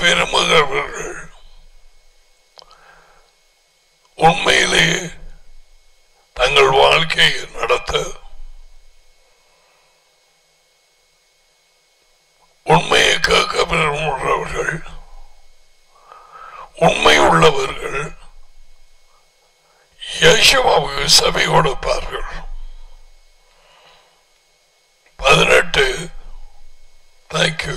விரும்புகிறவர்கள் உண்மையிலே தங்கள் வாழ்க்கையை நடத்த உண்மையை கேட்க விரும்புகிறவர்கள் உண்மை உள்ளவர்கள் யேசுவாவுக்கு செவி கொடுப்பார்கள் பதினெட்டு தேங்க்யூ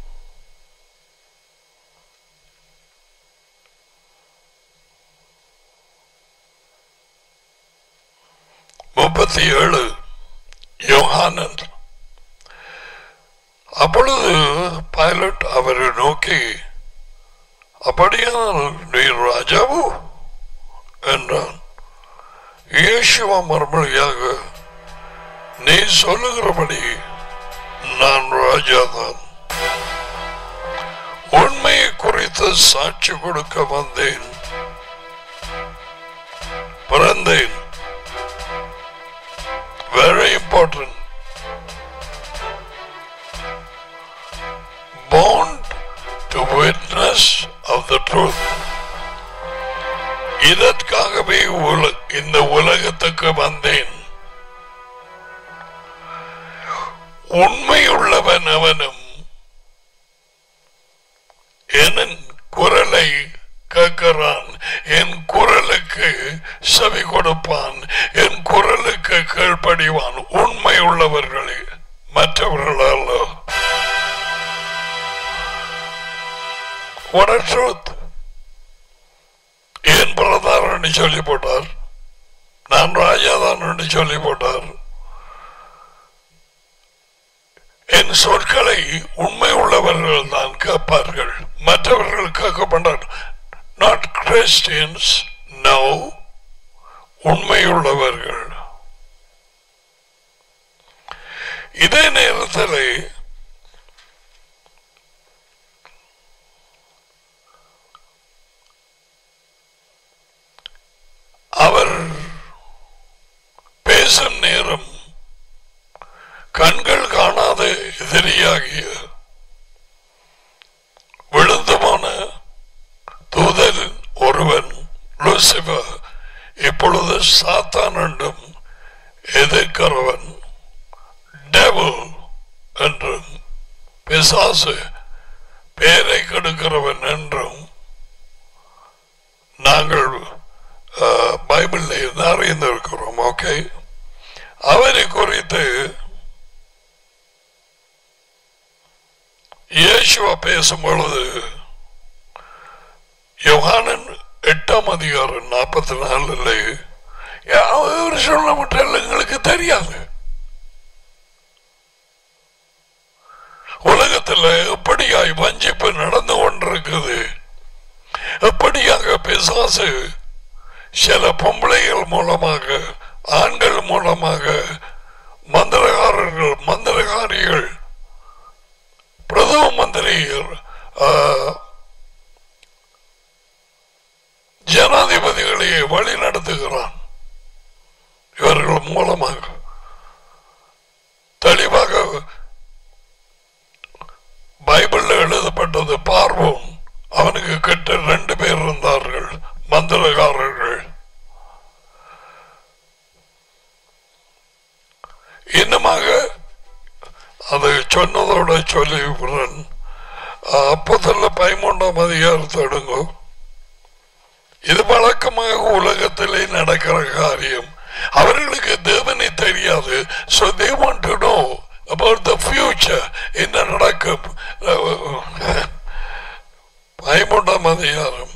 முப்பத்தி ஏழு யோகானன் அப்பொழுது பைலட் அவரை நோக்கி அப்படியானால் நீர் ராஜாவோ என்றான் இயேசுவா மறுமொழியாக நீ சொல்லுகிறபடி நான் ராஜாதான் உண்மையை குறித்து சாட்சி கொடுக்க வந்தேன் பிறந்தேன் very important born to witness of the truth இதற்காகவே உல- இந்த உலகத்துக்கு வந்தேன் உண்மையுள்ளவன் அவனும் என் குரலை கேட்கிறான் என் குரலுக்கு செவி கொடுப்பான் என் குரலுக்கு கீழ்ப்படிவான் உண்மை உள்ளவர்களே மற்றவர்கள் அல்ல What a truth. என் பிரதாரன் சொல்லி போட்டார் நான் ராஜாதான் சொல்லி போட்டார் என் சொற்களை உண்மை உள்ளவர்கள் தான் கேட்பார்கள் மற்றவர்கள் கேட்க மாட்டார் நாட் கிறிஸ்டியன்ஸ் நோ உண்மையுள்ளவர்கள் இதே நேரத்தில் அவர் பேசும் நேரம் கண்கள் காணாத எதிரியாகிய விழுந்து போன தூதரின் ஒருவன் லூசிபர் இப்பொழுது சாத்தான் என்றும் எதிர்க்கிறவன் டெவல் என்றும் பிசாசு பேரை கெடுக்கிறவன் என்றும் நாங்கள் அஹ், பைபிளில் இருந்து அறிந்திருக்கிறோம் ஓகே அவரை குறித்து இயேசுவா பேசும் பொழுது யோகானன் எட்டாம் அதிகாரம் நாற்பத்தி நாலுல அவர் சொல்ல மட்டும் எங்களுக்கு தெரியாது உலகத்தில் எப்படியாய் வஞ்சிப்பு நடந்து கொண்டிருக்குது எப்படியாக பிசாசு சில பொம்பளைகள் மூலமாக ஆண்கள் மூலமாக மந்திரகாரர்கள் மந்திரகாரிகள் பிரதம மந்திரி ஆ, ஜனாதிபதிகளை வழி நடத்துகிறான் இவர்கள் மூலமாக தெளிவாக பைபிள்ல எழுதப்பட்டது பார்வோம் அவனுக்கு கிட்ட ரெண்டு பேர் இருந்தார்கள் மந்திரகாரர்கள் இன்னுமாக அதை சொன்னதோட சொல்லி விடுறேன் அப்போதல்ல பதிமூன்றாம் அதிகாரத்தை எடுங்க இது வழக்கமாக உலகத்திலே நடக்கிற காரியம் அவர்களுக்கு தேவனை தெரியாது so they want to know about the future என்ன நடக்கும் பதிமூன்றாம் அதிகாரம்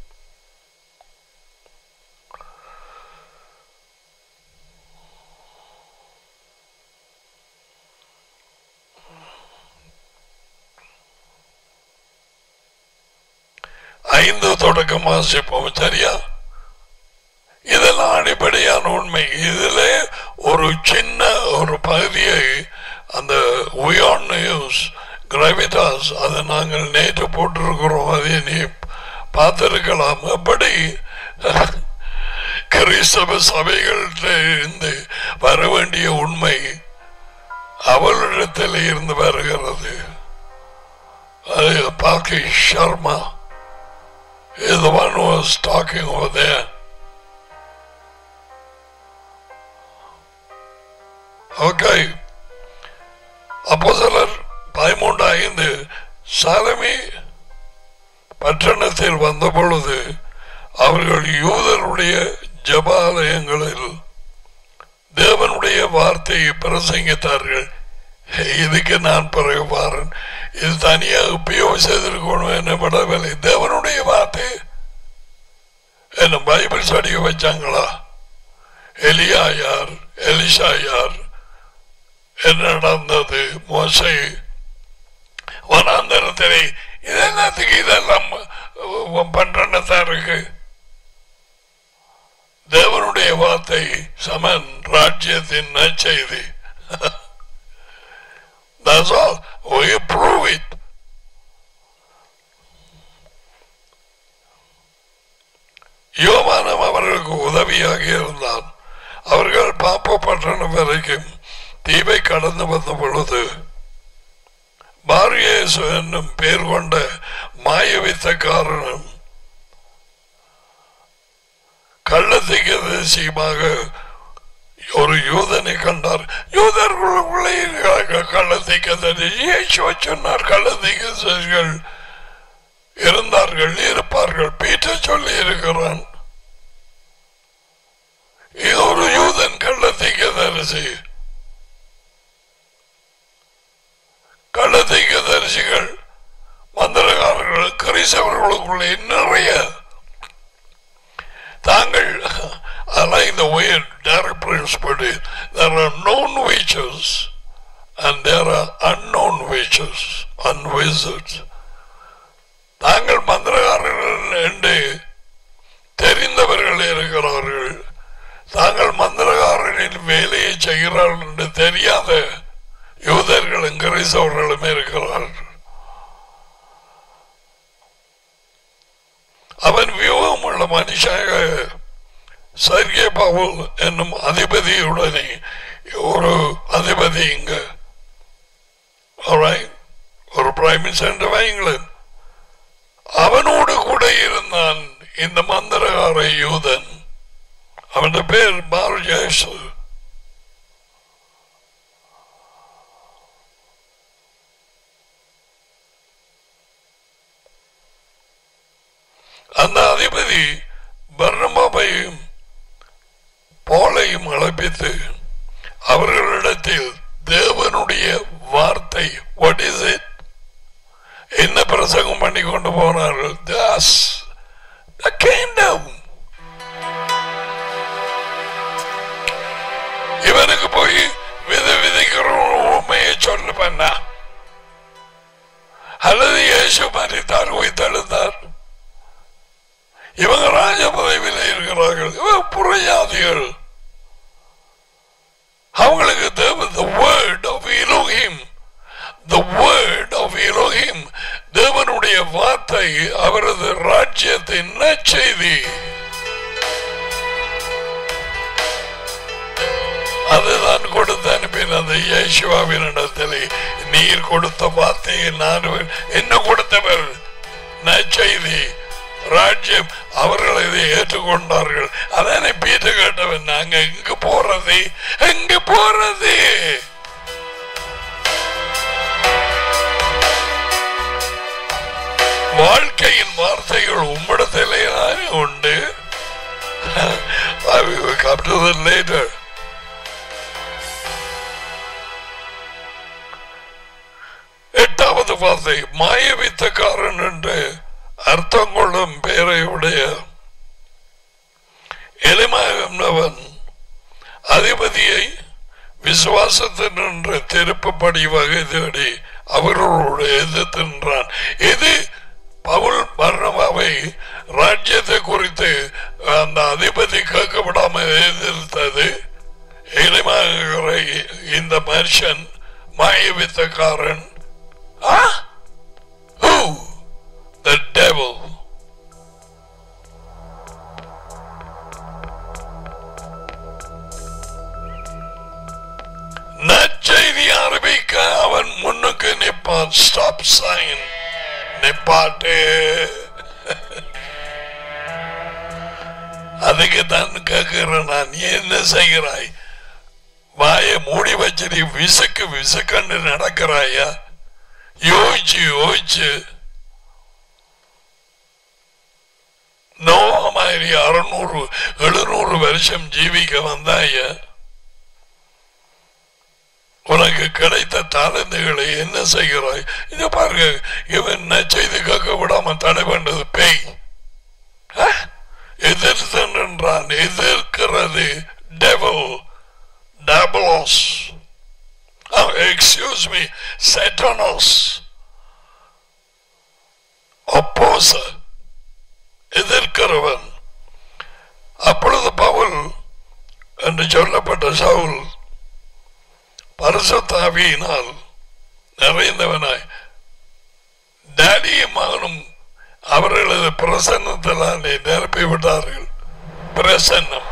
ஐந்து தொடக்கம் வாசிப்போம் சரியா இதெல்லாம் அடிப்படையான உண்மை இதுல ஒரு சின்ன ஒரு பகுதியை அந்த உயான் நியூஸ் கிராவிடாஸ் அதை நாங்கள் நேற்று போட்டிருக்கிறோம் அதை நீ பார்த்திருக்கலாம் எப்படி கிறிஸ்தவ சபைகள்கிட்ட இருந்து வர வேண்டிய உண்மை அவளிடத்தில் இருந்து வருகிறது uh, Palki Sharma is the one who was talking over there. Okay. அப்போ சிலர் பதிமூன்று ஐந்து சாலமி பட்டணத்தில் வந்த பொழுது அவர்கள் யூதருடைய ஜபாலயங்களில் தேவனுடைய வார்த்தையை பிரசங்கித்தார்கள் இதுக்கு நான் பிறகு பாருன் இது தனியாக உபயோகம் செய்திருக்கணும் என்ன படவில்லை தேவனுடைய வார்த்தை என்ன பைபிள் படிக்க வச்சாங்களா எலியா யார் எலிஷா யார் என்ன நடந்தது மோசை வனாந்தரத்திலே இதெல்லாத்துக்கு இதெல்லாம் பண்றதா இருக்கு தேவனுடைய வார்த்தை சமன் ராஜ்யத்தின் நற்செய்தி That's all. We prove it. யோவானம் அவர்களுக்கு உதவியாக இருந்தான் அவர்கள் பாப்ப பட்டணம் வரைக்கும் தீவை கடந்து வந்த பொழுது பாரியேசு என்னும் பேர் கொண்ட மாயவித்த காரணம் கள்ளத்திகதேசியமாக ஒரு யூதனை கண்டார் யூதர்களுக்குள்ளே கள்ளத்திகதேசி சொன்னார் கள்ளத்திகர்கள் இருந்தார்கள் இருப்பார்கள் பீட்ட சொல்லி இருக்கிறான் இது ஒரு யூதன் கள்ளத்திகதரிசி கள்ளத்திகதரிசிகள் மந்திரகாரர்கள் கிறிஸ்தவர்களுக்குள்ளே நிறைய தாங்கள் I like the way Derek Prince put it. There are known witches and there are unknown witches and wizards. தாங்கள் மந்திரகாரர்கள் என்று தெரிந்தவர்கள் இருக்கிறார்கள் தாங்கள் மந்திரகாரனின் வேலையை செய்கிறார்கள் என்று தெரியாத யூதர்களும் கிறிஸ்தவர்களும் இருக்கிறார்கள் அவன் வியூகம் உள்ள மனுஷாக சர்கே பவுல் என்னும் அதிபதியுடனே ஒரு அதிபதி இங்க Alright? ஒரு பிரைம் மினிஸ்டர் வைங்களேன் அவனோடு கூட இருந்தான் இந்த மந்திரகார யூதன் அவன் பேர் பாரஜேசு அந்த அதிபதி பர்ணமாவையும் போலையும் அழைப்பித்து அவர்களிடத்தில் தேவனுடைய வார்த்தை what is it என்ன பிரசங்கம் பண்ணி கொண்டு போனார்கள் தாஸ் the kingdom இவனுக்கு போய் வித விதைக்கிற உண்மையை சொல்லு பண்ணா அல்லது இயேசு மறித்தார் உயிர்த்தெழுந்தார் இவங்க ராஜ பதவியில் இருக்கிறார்கள் இவங்க புறையாதிகள் அவங்களுக்கு தேவை the word of Elohim the word of Elohim தேவனுடைய வார்த்தை அவரது ராஜ்யத்தின் நற்செய்தி அதுதான் கொடுத்து அனுப்பினது இயேசுவாவின் இடத்திலே நீர் கொடுத்த வார்த்தையை நான் என்ன கொடுத்தவர் நற்செய்தி ராஜ்யம் அவர்கள் இதை ஏற்றுக்கொண்டார்கள் அதானே பீட்டு கேட்டவன் நாங்க எங்க போறது எங்க போறது வாழ்க்கையின் வார்த்தைகள் உம்மிடத்திலே தானே உண்டு I will come to that later. எட்டாவது வார்த்தை மாயவித்தக்காரன் என்று அர்த்தம் கொள்ளும் பெயரை உடைய எளிமையானவன் அதிபதியை விசுவாசத்தினின்று திருப்பப்படி வகை தேடி அவர்களோடு எதிர்த்தின்றான் இது பவுல் பர்ணமாவை ராஜ்யத்தை குறித்து அந்த அதிபதி கேட்கப்படாமல் எதிர்த்தது எளிமையாகிற இந்த மனுஷன் மாயவித்தக்காரன் ஆ Who? The devil. நற்செய்தி அறிவிக்க அவன் முன்னுக்கு நிற்பான் ஸ்டாப் சைன் அதுக்கு தான் கேட்கிறேன் நான் நீ என்ன செய்கிறாய் வாயை மூடி வச்சு நீ விசக்கு விசக்கண்டு நடக்கிறாயா யோசிச்சு யோசிச்சு நோவா மாதிரி அறுநூறு எழுநூறு வருஷம் ஜீவிக்க வந்தாய உனக்கு கிடைத்த தாளந்துகளை என்ன செய்கிறாய் இத பாருங்க இவன் நச்செய்து கேட்க விடாம தடை பண்ணது பேய் எதிர்த்தன்றான் எதிர்க்கிறது டெவல் டபுளோஸ் எக்ஸ்கியூஸ் மீ செட்டனோஸ் அப்போசர் எதிர்க்கிறவன் அப்பொழுது பவுல் என்று சொல்லப்பட்ட சவுல் பரிசுத்தாவியினால் நிறைந்தவனாய் டேடியும் மகனும் அவர்களது பிரசன்னத்தினாலே நிரப்பி விட்டார்கள் பிரசன்னம்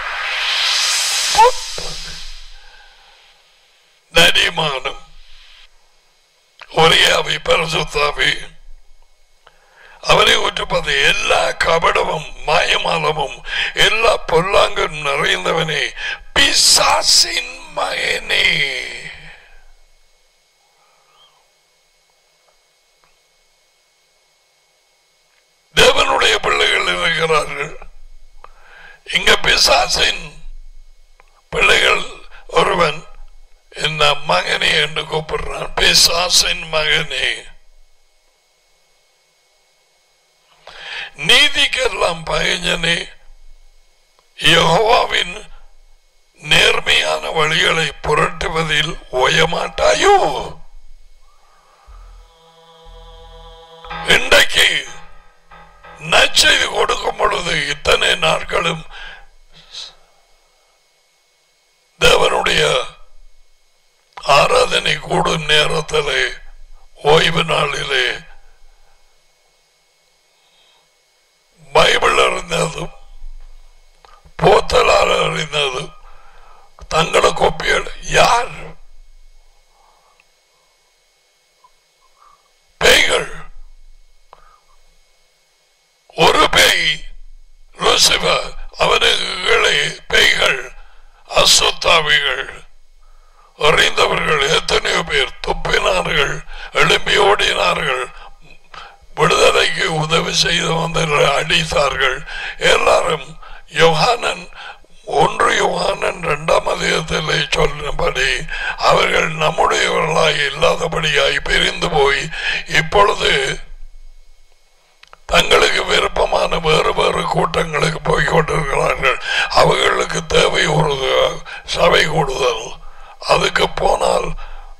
டேடி மகனும் ஒரே அவை பரிசுத்தாவி அவரை ஊற்றுப்பது எல்லா கபடமும் மாயமாலமும் எல்லா பொல்லாங்கும் நிறைந்தவனே பிசாசின் மகனே தேவனுடைய பிள்ளைகள் இருக்கிறார்கள் இங்க பிசாசின் பிள்ளைகள் ஒருவன் என்ன மகனே என்று கூப்பிடுறான் பிசாசின் மகனே நீதிக்கெல்லாம் பயஞ்சனே யெகோவாவின் நேர்மையான வழிகளை புரட்டுவதில் ஓயமாட்டாயோ இன்றைக்கு நச்செய்து கொடுக்கும் பொழுது இத்தனை நாட்களும் தேவனுடைய ஆராதனை கூடும் நேரத்திலே ஓய்வு நாளிலே பைபிள் அறிந்ததும் போத்தலால் அறிந்ததும் தங்களை கொப்பியல் யார் பேய்கள் ஒரு பேய் லூசிபர் அவனுக்கு பேய்கள் அசுத்தாவிகள் அறிந்தவர்கள் எத்தனையோ பேர் துப்பினார்கள் எழும்பி ஓடினார்கள் விடுதலைக்கு உதவி செய்து வந்தவர்கள் அடித்தார்கள் எல்லாரும் யோகானன் ஒன்று யோகானன் இரண்டாம் அதிகத்திலே சொன்னபடி அவர்கள் நம்முடையவர்களாய் இல்லாதபடியாய் பிரிந்து போய் இப்பொழுது தங்களுக்கு விருப்பமான வேறு வேறு கூட்டங்களுக்கு போய் கொண்டிருக்கிறார்கள் அவர்களுக்கு தேவை ஒரு சபை கூடுதல் அதுக்கு போனால்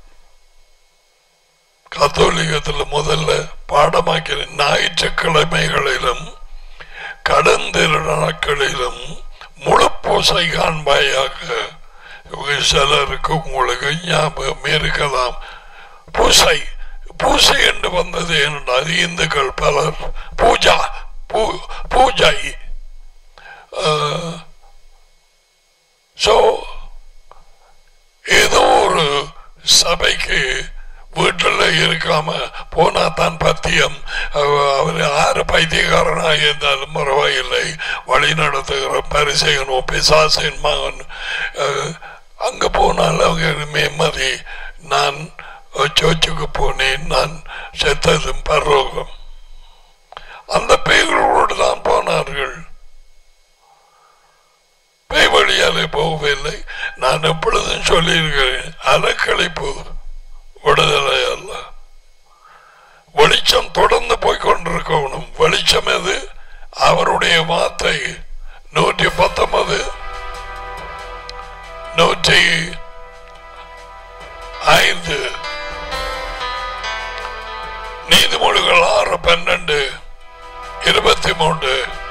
கத்தோலிகத்தில் முதல்ல பாடமாக்கிற ஞாயிற்றுக்கிழமைகளிலும் கடந்திரு நாட்களிலும் முழு பூசை காண்பாயாக இவங்க சிலருக்கு உங்களுக்கு ஞாபகம் இருக்கலாம் பூசை பூசை என்று வந்தது என்றால் இந்துக்கள் பலர் பூஜா பூ- பூஜை சோ ஏதோ ஒரு சபைக்கு வீட்டில் இருக்காம போனா தான் பத்தியம் அவ- அவர் ஆறு பைத்தியக்காரனாக இருந்தாலும் பரவாயில்லை வழி நடத்துகிற பரிசெயனும் பிசாசின் மகன் அஹ், அங்க போனால் அவங்க மேமதி நான் சோச்சுக்கு போனேன் நான் செத்ததும் பரலோகம் அந்த பேய்களோடு தான் போனார்கள் பேய் வழியாலே போகவில்லை நான் எப்பொழுதும் சொல்லியிருக்கிறேன் அலக்களிப்பு விடுதலை அல்ல வெளிச்சம் தொடர்ந்து போய் கொண்டிருக்கணும் வெளிச்சம் எது அவருடைய வார்த்தை நூற்றி பத்தொன்பது நூற்றி ஐந்து நீதிமொழிகள் ஆறு பன்னெண்டு இருபத்தி மூன்று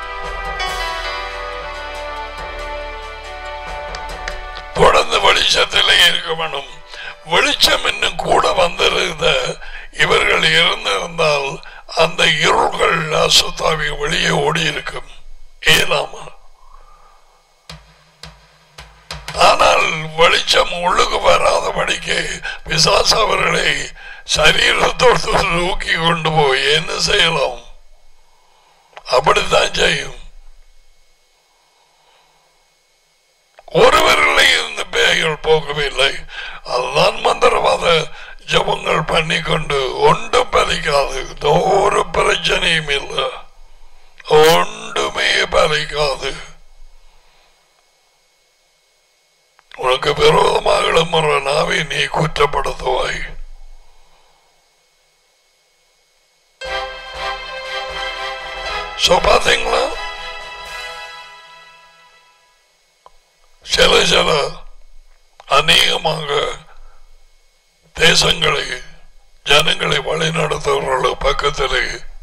தொடர்ந்து வெளிச்சத்திலே இருக்க வேணும் வெளிச்சம் இன்னும் கூட வந்திருந்த இவர்கள் இருந்திருந்தால் அந்த இருள்கள் அசுத்தாவி வெளியே ஓடி இருக்கும் ஏலாமா ஆனால் வெளிச்சம் உள்ளுக்கு வராதபடிக்கு பிசாசு அவர்களை சரீரத்தோடு தூக்கி கொண்டு போய் என்ன செய்யலாம் தான் செய்யும் ஒருவரிலே இந்த பேய்கள் போகவில்லை அதுதான் மந்திரவாத ஜபங்கள் பண்ணி கொண்டு ஒன்றும் பலிக்காது ஒரு பிரச்சனையும் இல்லை ஒன்றுமே பலிக்காது உனக்கு விரோதமாக எழும்புற நாவை நீ குற்றப்படுத்துவாய் சோ பாத்தீங்களா சில சில அநேகமாக தேசங்களை ஜனங்களை வழிநடத்துவர்கள் பக்கத்திலே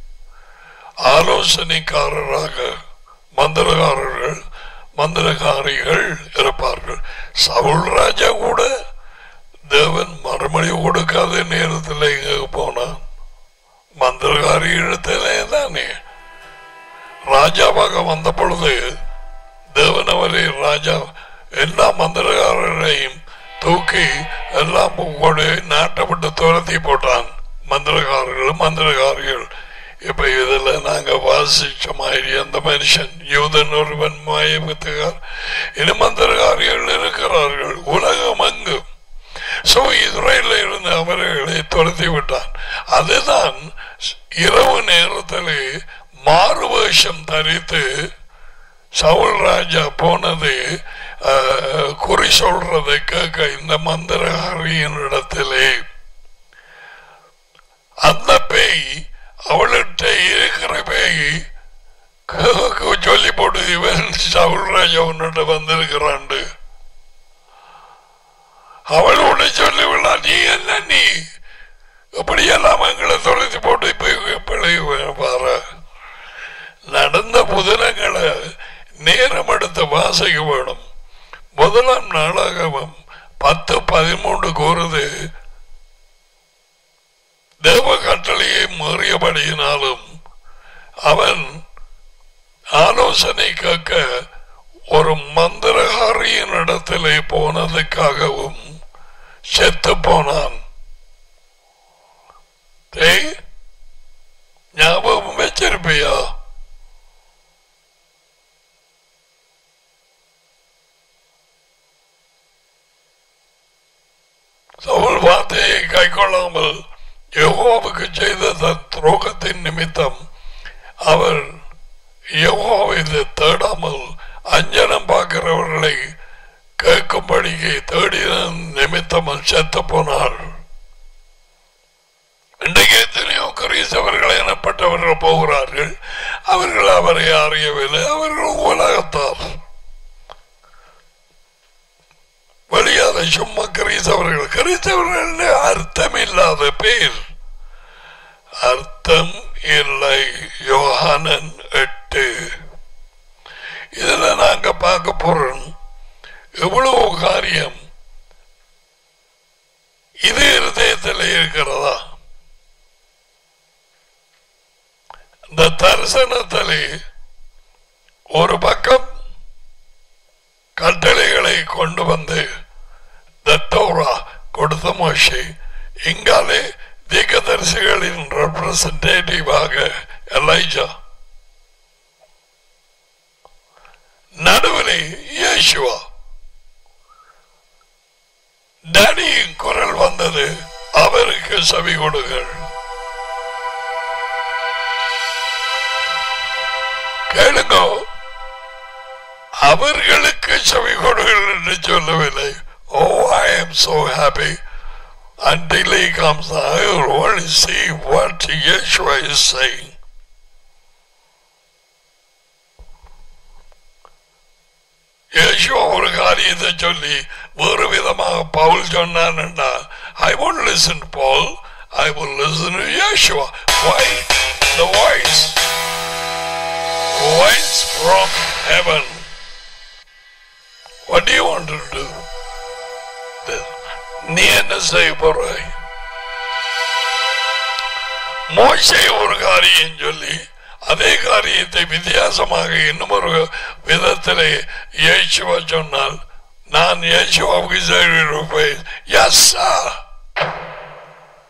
ஆலோசனைக்காரராக மந்திரகாரர்கள் மந்திரகாரிகள் இருப்பார்கள் சவுல் ராஜா கூட தேவன் மறுமொழி கொடுக்காத நேரத்தில் எங்க போனான் மந்திரகாரி இடத்திலே தானே ராஜாவாக வந்த பொழுது தேவன் அவரை ராஜா எல்லா மந்திரகாரரையும் தூக்கி எல்லாம் கொண்டு நாட்டை விட்டு துரத்தி போட்டான் மந்திரகாரர்கள் மந்திரகாரிகள் இப்ப இதுல நாங்க வாசிச்ச மாதிரி அந்த மனுஷன் யூதன் ஒருவன் மாயத்துக்கார் இனி மந்திரகாரிகள் இருக்கிறார்கள் உலகம் அங்கும் சோ இஸ்ரேல இருந்து அவர்களை துரத்தி விட்டான் அதுதான் இரவு நேரத்திலே மாறு வேஷம் தரித்து சவுல் ராஜா போனது அஹ், குறி சொல்றதை கேட்க இந்த மந்திரகாரியின் இடத்திலே அந்த பேய் அவள்கிட்ட இருக்கிற பேய் க- சொல்லி போட்டு இவன் சவுல் ராஜா உன்னிட்ட வந்திருக்கிறாண்டு அவளோட சொல்லி விடா நீ என்ன நீ எப்படியெல்லாம் எங்களை தொலைத்து போட்டு இப்ப பிள்ளை பாரு நடந்த புதினங்களை நேரம் எடுத்து வாசிக்க வேணும் முதலாம் நாளாகவும் பத்து பதிமூன்று கூறுது தேவ கட்டளையை மீறியபடியினாலும் அவன் ஆலோசனை கேட்க ஒரு மந்திரகாரியின் இடத்திலே போனதுக்காகவும் செத்து போனான் டேய், ஞாபகம் வச்சிருப்பியா சவுல் வார்த்தையை கை கொள்ளாமல் யெகோவாவுக்கு செய்த தன் துரோகத்தின் நிமித்தம் அவர் யெகோவாவை தேடாமல் அஞ்சனம் பார்க்கிறவர்களை கேட்கும்படிக்கு தேடின நிமித்தம் செத்து போனார் இன்றைக்கு எத்தனையோ கிறிஸ்தவர்கள் எனப்பட்டவர்கள் போகிறார்கள் அவர்கள் அவரை அறியவில்லை அவர்கள் உலகத்தார் வெளியாத சும்மா கிறிஸ்தவர்கள் கிறிஸ்தவர்கள் அர்த்தம் இல்லாத பேர் அர்த்தம் இல்லை யோகானன் எட்டு இதுல நாங்க பார்க்க போறோம் எவ்வளவு காரியம் இது இருதயத்தில் இருக்கிறதா இந்த தரிசனத்திலே ஒரு பக்கம் கட்டளைகளை கொண்டு வந்து தட்டோரா கொடுத்த மோஷி இங்காலே தீர்க்கதரிசிகளின் ரெப்ரசன்டேட்டிவாக எலைஜா நடுவிலே இயேசுவா டேடியின் குரல் வந்தது அவருக்கு செவி கொடுங்கள் கேளுங்க அவர்களுக்கு செவி கொடுங்கள் என்று சொல்லவில்லை oh I am so happy until he comes I will only see what Yeshua is saying Yeshua ஒரு காரியத்தை சொல்லி வேறு விதமாக பவுல் சொன்னான்டா ஐ won't listen to Paul I will listen to Yeshua why the voice voice from heaven what do you want to do நீ என்ன செய்ய போறாய் மோசே ஒரு காரியம் சொல்லி அதே காரியத்தை வித்தியாசமாக இன்னும் ஒரு விதத்திலே இயேசுவா சொன்னால் நான் இயேசுவாவுக்கு செய்திருப்பேன் yes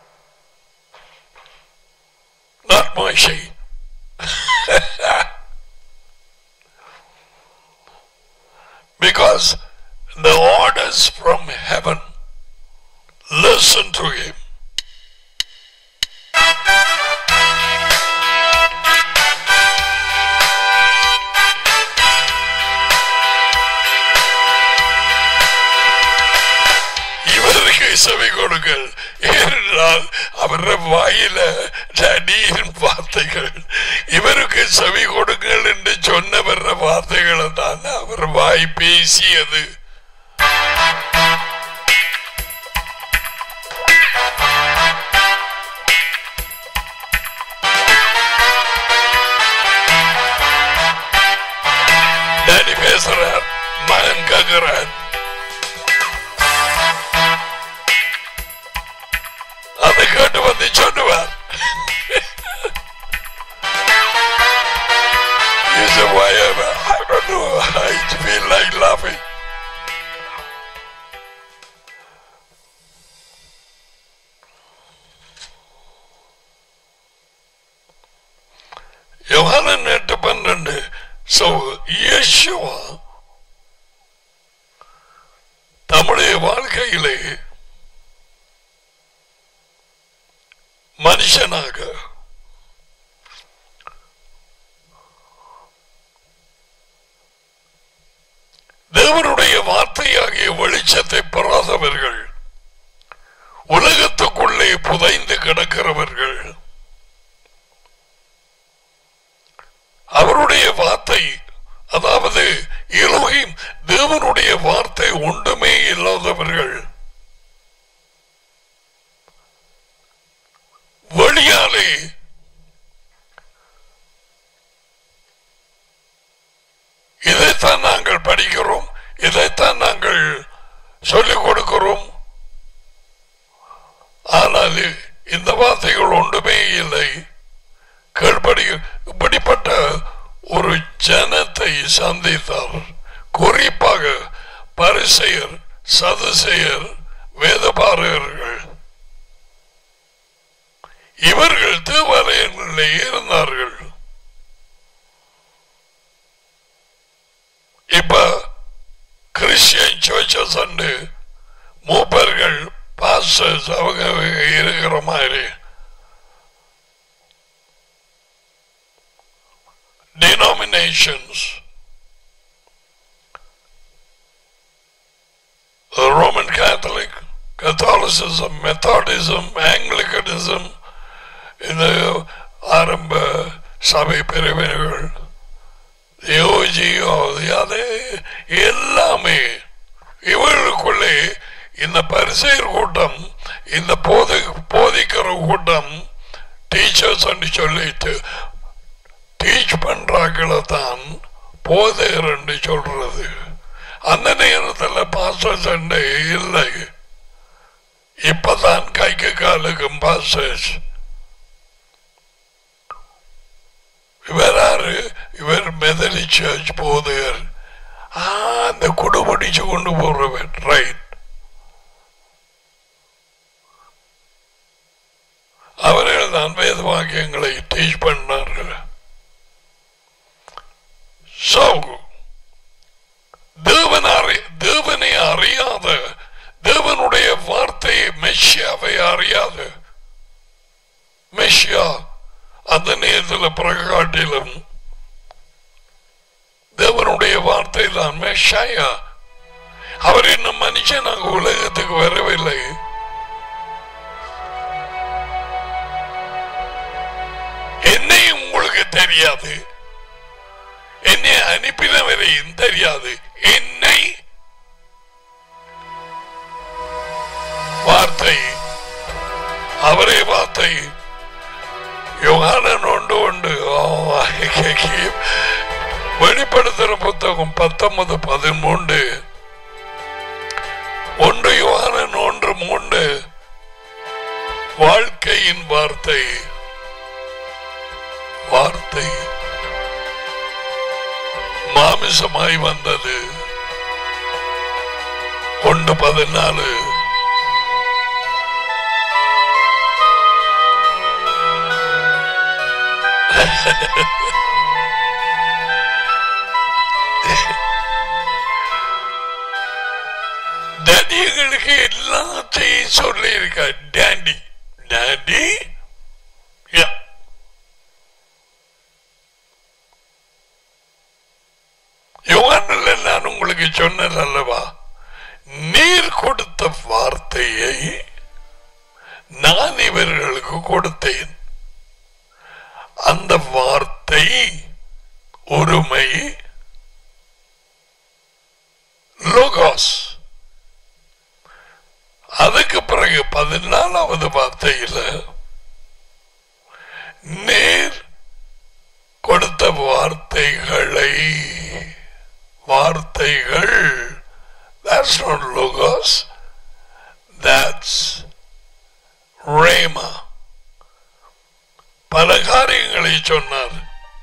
not Moshe voice from heaven. Listen to him. இவருக்கு செவி கொடுங்கள் ஏனென்றால் அவர வாயில நடியின் வார்த்தைகள் இவருக்கு செவி கொடுங்கள் என்று சொன்னவர் வார்த்தைகளை தான் அவர் வாய் பேசியது டேடி பேசுறார் மகன் கேட்கிறார் அதை கேட்டு வந்து சொல்லுவார் You say, why am I? I don't know. I feel like laughing. யோகானன் எட்டு பன்னெண்டு ஸோ இயேசுவா தம்முடைய வாழ்க்கையிலே மனுஷனாக தேவனுடைய வார்த்தையாகிய வெளிச்சத்தை பெறாதவர்கள் உலகத்துக்குள்ளே புதைந்து கிடக்கிறவர்கள் அவருடைய வார்த்தை அதாவது இலோகிம் தேவனுடைய வார்த்தை ஒன்றுமே இல்லாதவர்கள் வெளியாலே இதைத்தான் நாங்கள் படிக்கிறோம் இதைத்தான் நாங்கள் சொல்லிக் கொடுக்கிறோம் ஆனால் இந்த வார்த்தைகள் ஒன்றுமே இல்லை கேள்படி இப்படிப்பட்ட ஒரு ஜனத்தை சந்தித்தார் குறிப்பாக பரிசெயர் சதுசெயர் வேதபாரகர்கள் இவர்கள் தேவாலயங்களிலே இருந்தார்கள் இப்ப கிறிஸ்டியன் சர்ச்சஸ் அண்டு மூப்பர்கள் பாஸ்டர்ஸ் அவங்க இருக்கிற மாதிரி denominations. The Roman Catholic, Catholicism, Methodism, Anglicanism, இந்த ஆரம்ப சபை பிரிவினர்கள் யோஜியோ அது எல்லாமே இவர்களுக்குள்ளே இந்த பரிசெயர் கூட்டம் இந்த போதை போதிக்கிற கூட்டம் டீச்சர்ஸ் சொல்லிட்டு டீச் பண்றாங்கள தான் போதையர் என்று சொல்றது அந்த நேரத்தில் பாஸ்டர் சண்டை இல்லை இப்பதான் கைக்கு காலுக்கும் பாஸ்டர்ஸ் இவர் யாரு இவர் மெதடி சர்ச் போதையர் அந்த குடுபடிச்சு கொண்டு போறவர் ரைட் அவர்கள் தான் வேத வாக்கியங்களை டீச் பண்ணார்கள் So, தேவன் அறி தேவனை அறியாத தேவனுடைய வார்த்தையை மெஷியாவை அறியாத மெஷியா அந்த நேரத்தில் பிரகாட்டிலும் தேவனுடைய வார்த்தை தான் மெஷாயா அவர் இன்னும் மனுஷனாக உலகத்துக்கு வரவில்லை என்னையும் உங்களுக்கு தெரியாது என்னை அனுப்பினவரையும் தெரியாது என்னை வார்த்தை அவரே வார்த்தை யோகானன் உண்டு உண்டு வெளிப்படுத்துற புத்தகம் பத்தொன்பது பதிமூன்று ஒன்று யோகானன் ஒன்று மூன்று வாழ்க்கையின் வார்த்தை வார்த்தை மாமிசமாய் வந்தது ஒன்று பதினாலு அவர்களுக்கு எல்லாத்தையும் சொல்லி இருக்க டேண்டி டேண்டி யா யோகானில் நான் உங்களுக்கு சொன்னேன் அல்லவா நீர் கொடுத்த வார்த்தையை நான் இவர்களுக்கு கொடுத்தேன் அந்த வார்த்தை ஒருமை லோகாஸ் அதுக்கு பிறகு பதினாலாவது வார்த்தையில நேர் கொடுத்த வார்த்தைகளை வார்த்தைகள் that's not logos that's rema பல காரியங்களை சொன்னார்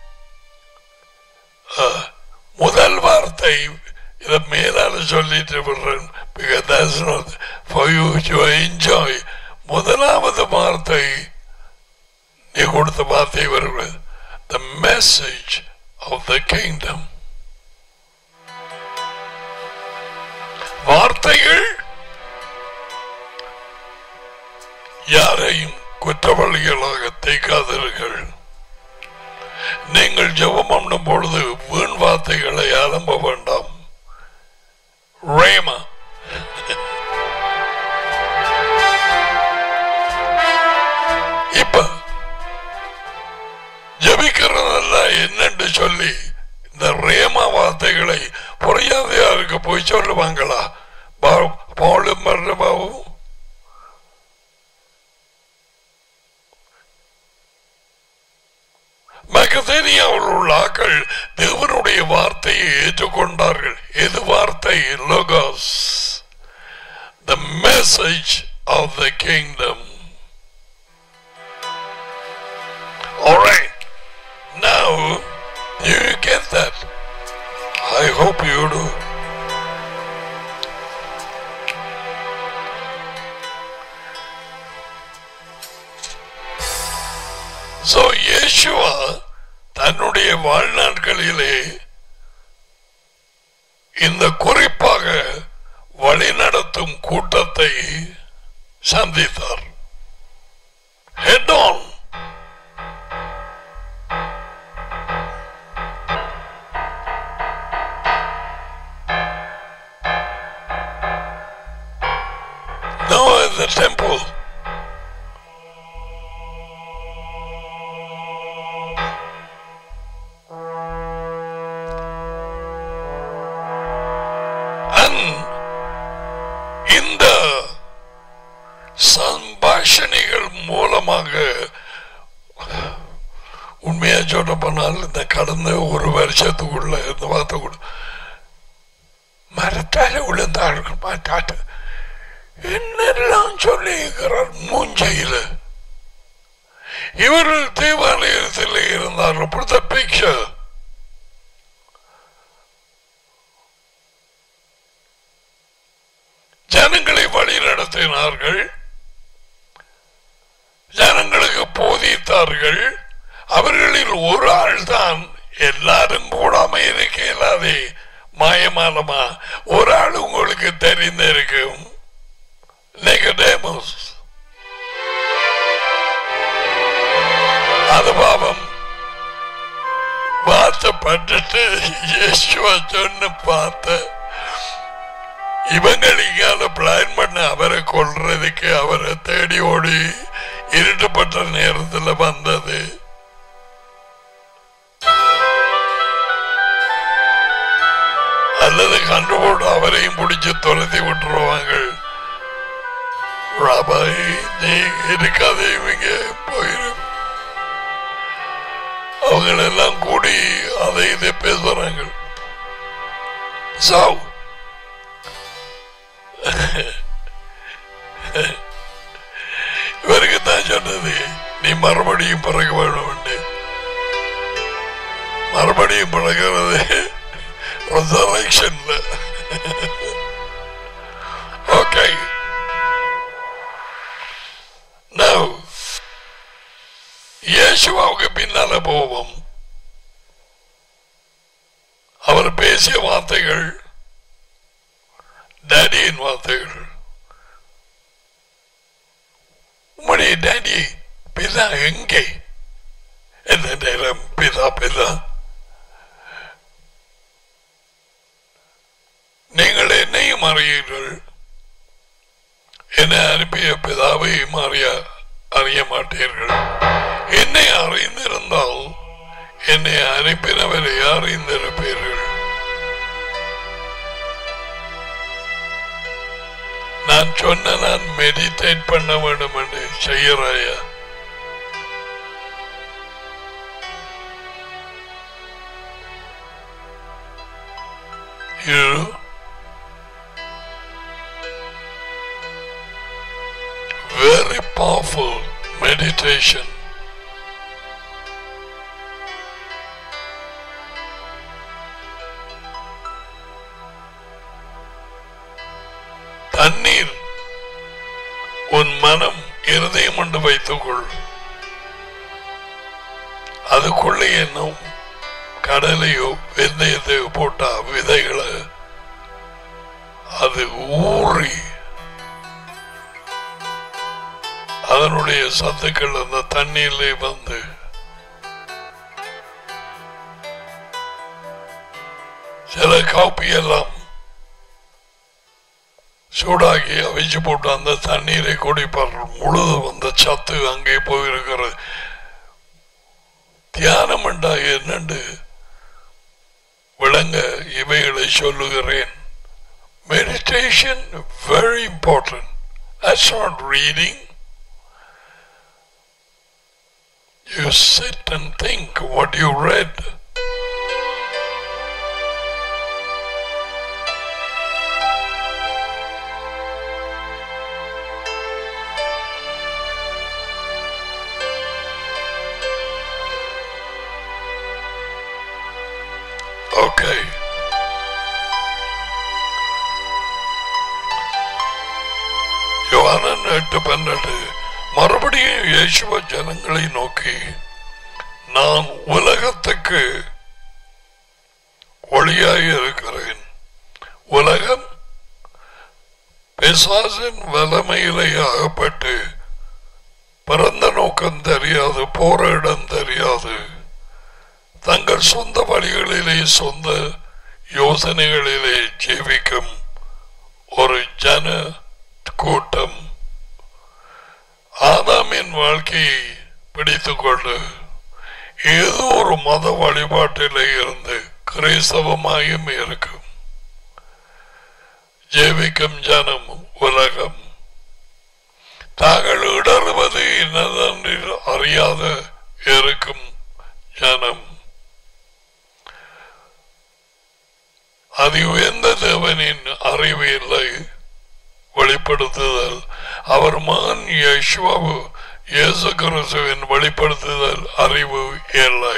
அஹ், முதல் வார்த்தை இதை மேலால சொல்லிட்டு விடுறேன் because that's not for you to enjoy முதலாவது வார்த்தை நீ கொடுத்த வார்த்தை வருகிறது the message of the kingdom வார்த்தைகள் யாரையும் குற்றவாளிகளாக தேய்க்காதீர்கள் நீங்கள் ஜெபம் பண்ணும் பொழுது வீண் வார்த்தைகளை அலம்ப வேண்டாம் ரேமா இப்ப ஜபிக்கிறதல்ல என்னன்னு சொல்லி இந்த ரேமா வார்த்தைகளை புரியாதையாருக்கு போய் சொல்லுவாங்களா பா- பவுலும் பர்னபாவும் மகதேனியாவில் உள்ள ஆக்கள் தேவனுடைய வார்த்தையை ஏற்றுக்கொண்டார்கள் எது வார்த்தை லோகாஸ் the message of the kingdom all right now do you get that i hope you do So இயேசுவா தன்னுடைய வாழ்நாட்களிலே இந்த குறிப்பாக வழிநடத்தும் கூட்டத்தை சந்தித்தார் head on No, in the temple. And இந்த சம்பாஷணைகள் மூலமாக உண்மையா சொல்ல போனால் இந்த கடந்த ஒரு வருஷத்துக்குள்ள இந்த வார்த்தைக்குள்ள மரத்தால விழுந்தார்கள் மாட்டாட்டு என்னெல்லாம் சொல்லியிருக்கிறார் மூஞ்சையில் இவர்கள் தேவாலயத்தில் இருந்தார்கள் கொடுத்த பிக்சர் ஜனங்களை வழி நடத்தினார்கள் ஜனங்களுக்கு போதித்தார்கள் அவர்களில் ஒரு ஆள் தான் எல்லாரும் கூடாம இருக்க இயலாதே மாயமாலமா ஒரு ஆள் உங்களுக்கு தெரிந்திருக்கும் நிகடேமஸ் அது பாவம் வார்த்தைப்பட்டுட்டு இயேசுவா சொன்னு பார்த்த இவங்கள் இங்கால பிளான் பண்ண அவரை கொல்றதுக்கு அவரை தேடி ஓடி இருட்டுப்பட்ட நேரத்தில் வந்தது அல்லது கண்டுபோட்டு அவரையும் பிடிச்சு துரத்தி விட்டுருவாங்க ராபாய் நீ இருக்காதே இவங்க போயிரு அவங்களெல்லாம் கூடி அதை இதை பேசுறாங்க சாவு இவருக்கு தான் சொன்னது நீ மறுபடியும் பிறக்க வேணும் மறுபடியும் பிறக்கிறது ரெசரக்ஷன்ல ஓகே Now, இயேசுவாவுக்கு பின்னால போவோம் அவர் பேசிய வார்த்தைகள் டேடியின் வார்த்தைகள் உம்முடைய டாடி பிதா எங்கே எந்த நேரம் பிதா பிதா நீங்கள் என்னையும் அறியீர்கள் என்னை அனுப்பிய பிதாவையும் அறிய அறிய மாட்டீர்கள் என்னை அறிந்திருந்தால் என்னை அனுப்பினவரை அறிந்திருப்பீர்கள் நான் சொன்ன நான் மெடிடேட் பண்ண வேண்டும் என்று செய்யறாயா You very powerful meditation. தண்ணீர் உன் மனம் இருதயம் என்று வைத்துக்கொள் அதுக்குள்ளே என்னும் கடலையோ வெந்தயத்தையோ போட்டா விதைகளை அது ஊறி அதனுடைய சத்துக்கள் அந்த தண்ணீரிலே வந்து சில காப்பி எல்லாம் சூடாகி அவிச்சு போட்டு அந்த தண்ணீரை குடிப்பார்கள் முழுதும் அந்த சத்து அங்கே போயிருக்கிறது தியானம் என்றா என்னண்டு விளங்க இவைகளை சொல்லுகிறேன் meditation very important That's not reading. You sit and think what you read. Okay. யோவானன் எட்டு பன்னெண்டு மறுபடியும் இயேசுவ ஜனங்களை நோக்கி நான் உலகத்துக்கு ஒளியாய் இருக்கிறேன் உலகம் பிசாசின் வலமையிலே அகப்பட்டு பிறந்த நோக்கம் தெரியாது போற இடம் தெரியாது தங்கள் சொந்த வழிகளிலே சொந்த யோசனைகளிலே ஜீவிக்கும் ஒரு ஜன கூட்டம் ஆதாமின் வாழ்க்கையை பிடித்துக் கொண்டு ஏதோ ஒரு மத வழிபாட்டில் இருந்து கிறிஸ்தவமாயும் இருக்கும் ஜெபிக்கும் ஜனம் உலகம் தாங்கள் இடறுவது என்னதென்று அறியாத இருக்கும் ஜனம் அது உயர்ந்த தேவனின் அறிவு இல்லை வெளிப்படுத்துதல் அவர் மகன் யேசுவாவு இயேசு கிறிஸ்துவின் வெளிப்படுத்துதல் அறிவு இல்லை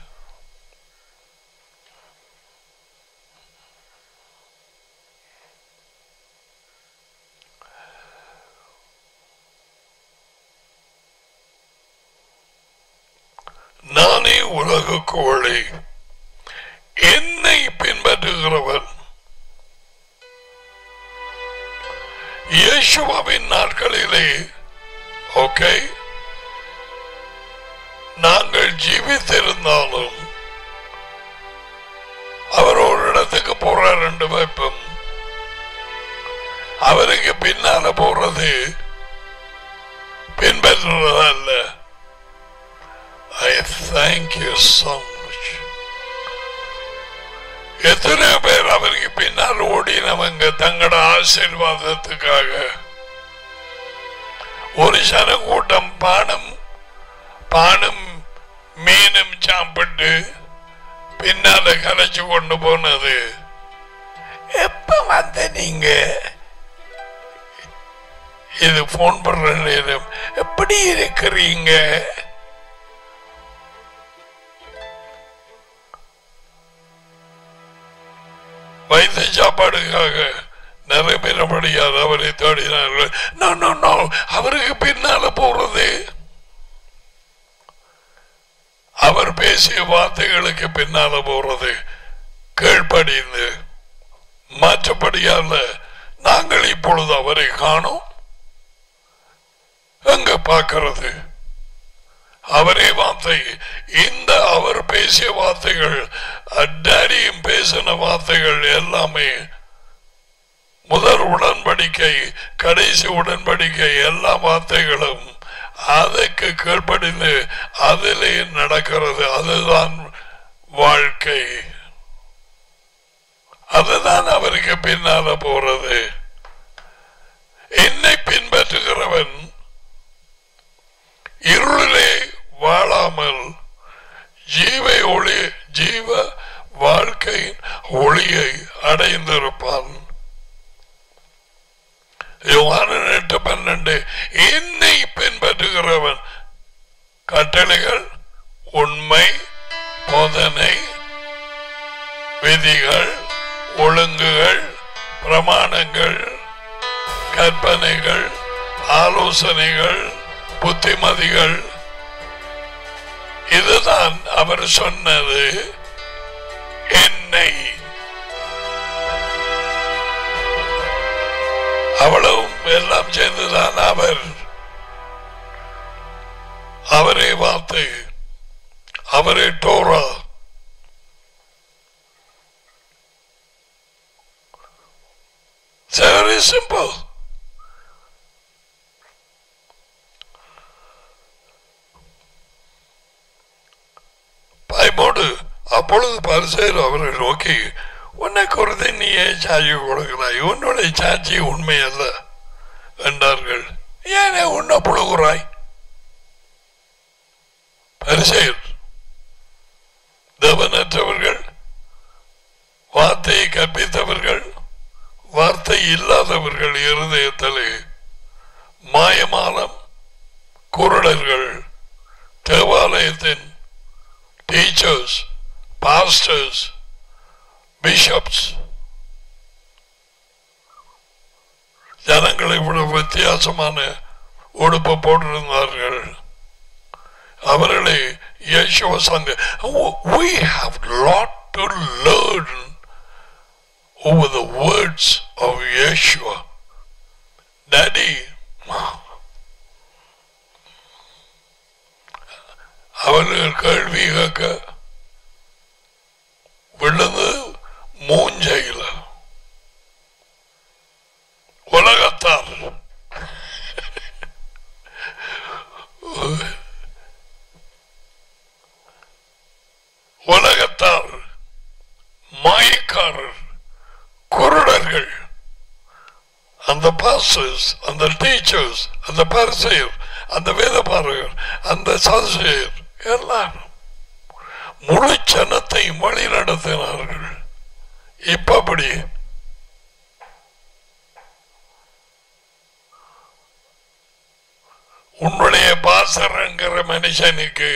நானே உலக கோழி என்னை பின்பற்றுகிறவன் இயேசுவாவின் நாட்களிலே ஓகே நாங்கள் ஜீவித்திருந்தாலும் அவர் ஒரு இடத்துக்கு போறார் ரெண்டு வைப்பம் அவருக்கு பின்னால போறது பின்பற்றுறதல்ல I thank you so much எத்தனை பேர் அவருக்கு பின்னால் ஓடினவங்க தங்களோட ஆசீர்வாதத்துக்காக ஒரு சன கூட்டம் பானம் பானும் மீனும் சாப்பிட்டு பின்னால கலைச்சு கொண்டு போனது எப்ப வந்த நீங்க இது போன் பண்ற நேரம் எப்படி இருக்கிறீங்க வைத்த சாப்பாடுக்காக நிறைய பேர் முடியாது அவரை தேடினார்கள் நோ நோ நோ அவருக்கு பின்னால போறது அவர் பேசிய வார்த்தைகளுக்கு பின்னால போறது கீழ்ப்படிந்து மாற்றப்படியால நாங்கள் இப்பொழுது அவரை காணோம் எங்க பார்க்கிறது அவரே வார்த்தை இந்த அவர் பேசிய வார்த்தைகள் டேடியும் பேசின வார்த்தைகள் எல்லாமே முதல் உடன்படிக்கை கடைசி உடன்படிக்கை எல்லா வார்த்தைகளும் அதுக்கு கீழ்ப்படிந்து அதிலே நடக்கிறது அதுதான் வாழ்க்கை அதுதான் அவருக்கு பின்னால போறது என்னை பின்பற்றுகிறவன் இருளிலே வாழாமல் ஜீவ ஒளி ஜீவ வாழ்க்கையின் ஒளியை அடைந்திருப்பான் யோகானன் எட்டு பன்னெண்டு என்னை பின்பற்றுகிறவன் கட்டளைகள் உண்மை போதனை விதிகள் ஒழுங்குகள் பிரமாணங்கள் கற்பனைகள் ஆலோசனைகள் புத்திமதிகள் இதுதான் அவர் சொன்னது என்னை அவளும் எல்லாம் சேர்ந்துதான் அவர் அவரே வார்த்தை அவரே டோரா It's very simple. பயமோடு அப்பொழுது பரிசெயர் அவரை நோக்கி உன்னை குறித்து நீயே சாட்சி கொடுக்கிறாய் உன்னுடைய சாட்சி உண்மை அல்ல என்றார்கள் ஏனே உன்னை புழுகுறாய் பரிசெயர் தேவனற்றவர்கள் வார்த்தையை கற்பித்தவர்கள் வார்த்தை இல்லாதவர்கள் இருதயத்திலே மாயமானம் குருடர்கள் தேவாலயத்தின் டீச்சர்ஸ் பாஸ்டர்ஸ் பிஷப்ஸ் ஜனங்களை விட வித்தியாசமான உடுப்பு போட்டிருந்தார்கள் அவர்களை இயேசுவ சங்க we have lot to learn over the words of Yeshua. Daddy, அவர்கள் கேள்வி கேட்க விழுந்து மூஞ்சையில் உலகத்தார் உலகத்தார் மாயக்காரர் குருடர்கள் அந்த பாஸ்டர்ஸ் அந்த டீச்சர்ஸ் அந்த பரிசெயர் அந்த வேதபாரகர் அந்த சாசிரியர் எல்லாரும் முழு ஜனத்தை வழி நடத்தினார்கள் இப்ப அப்படி உன்னுடைய பாசரங்கிற மனுஷனுக்கு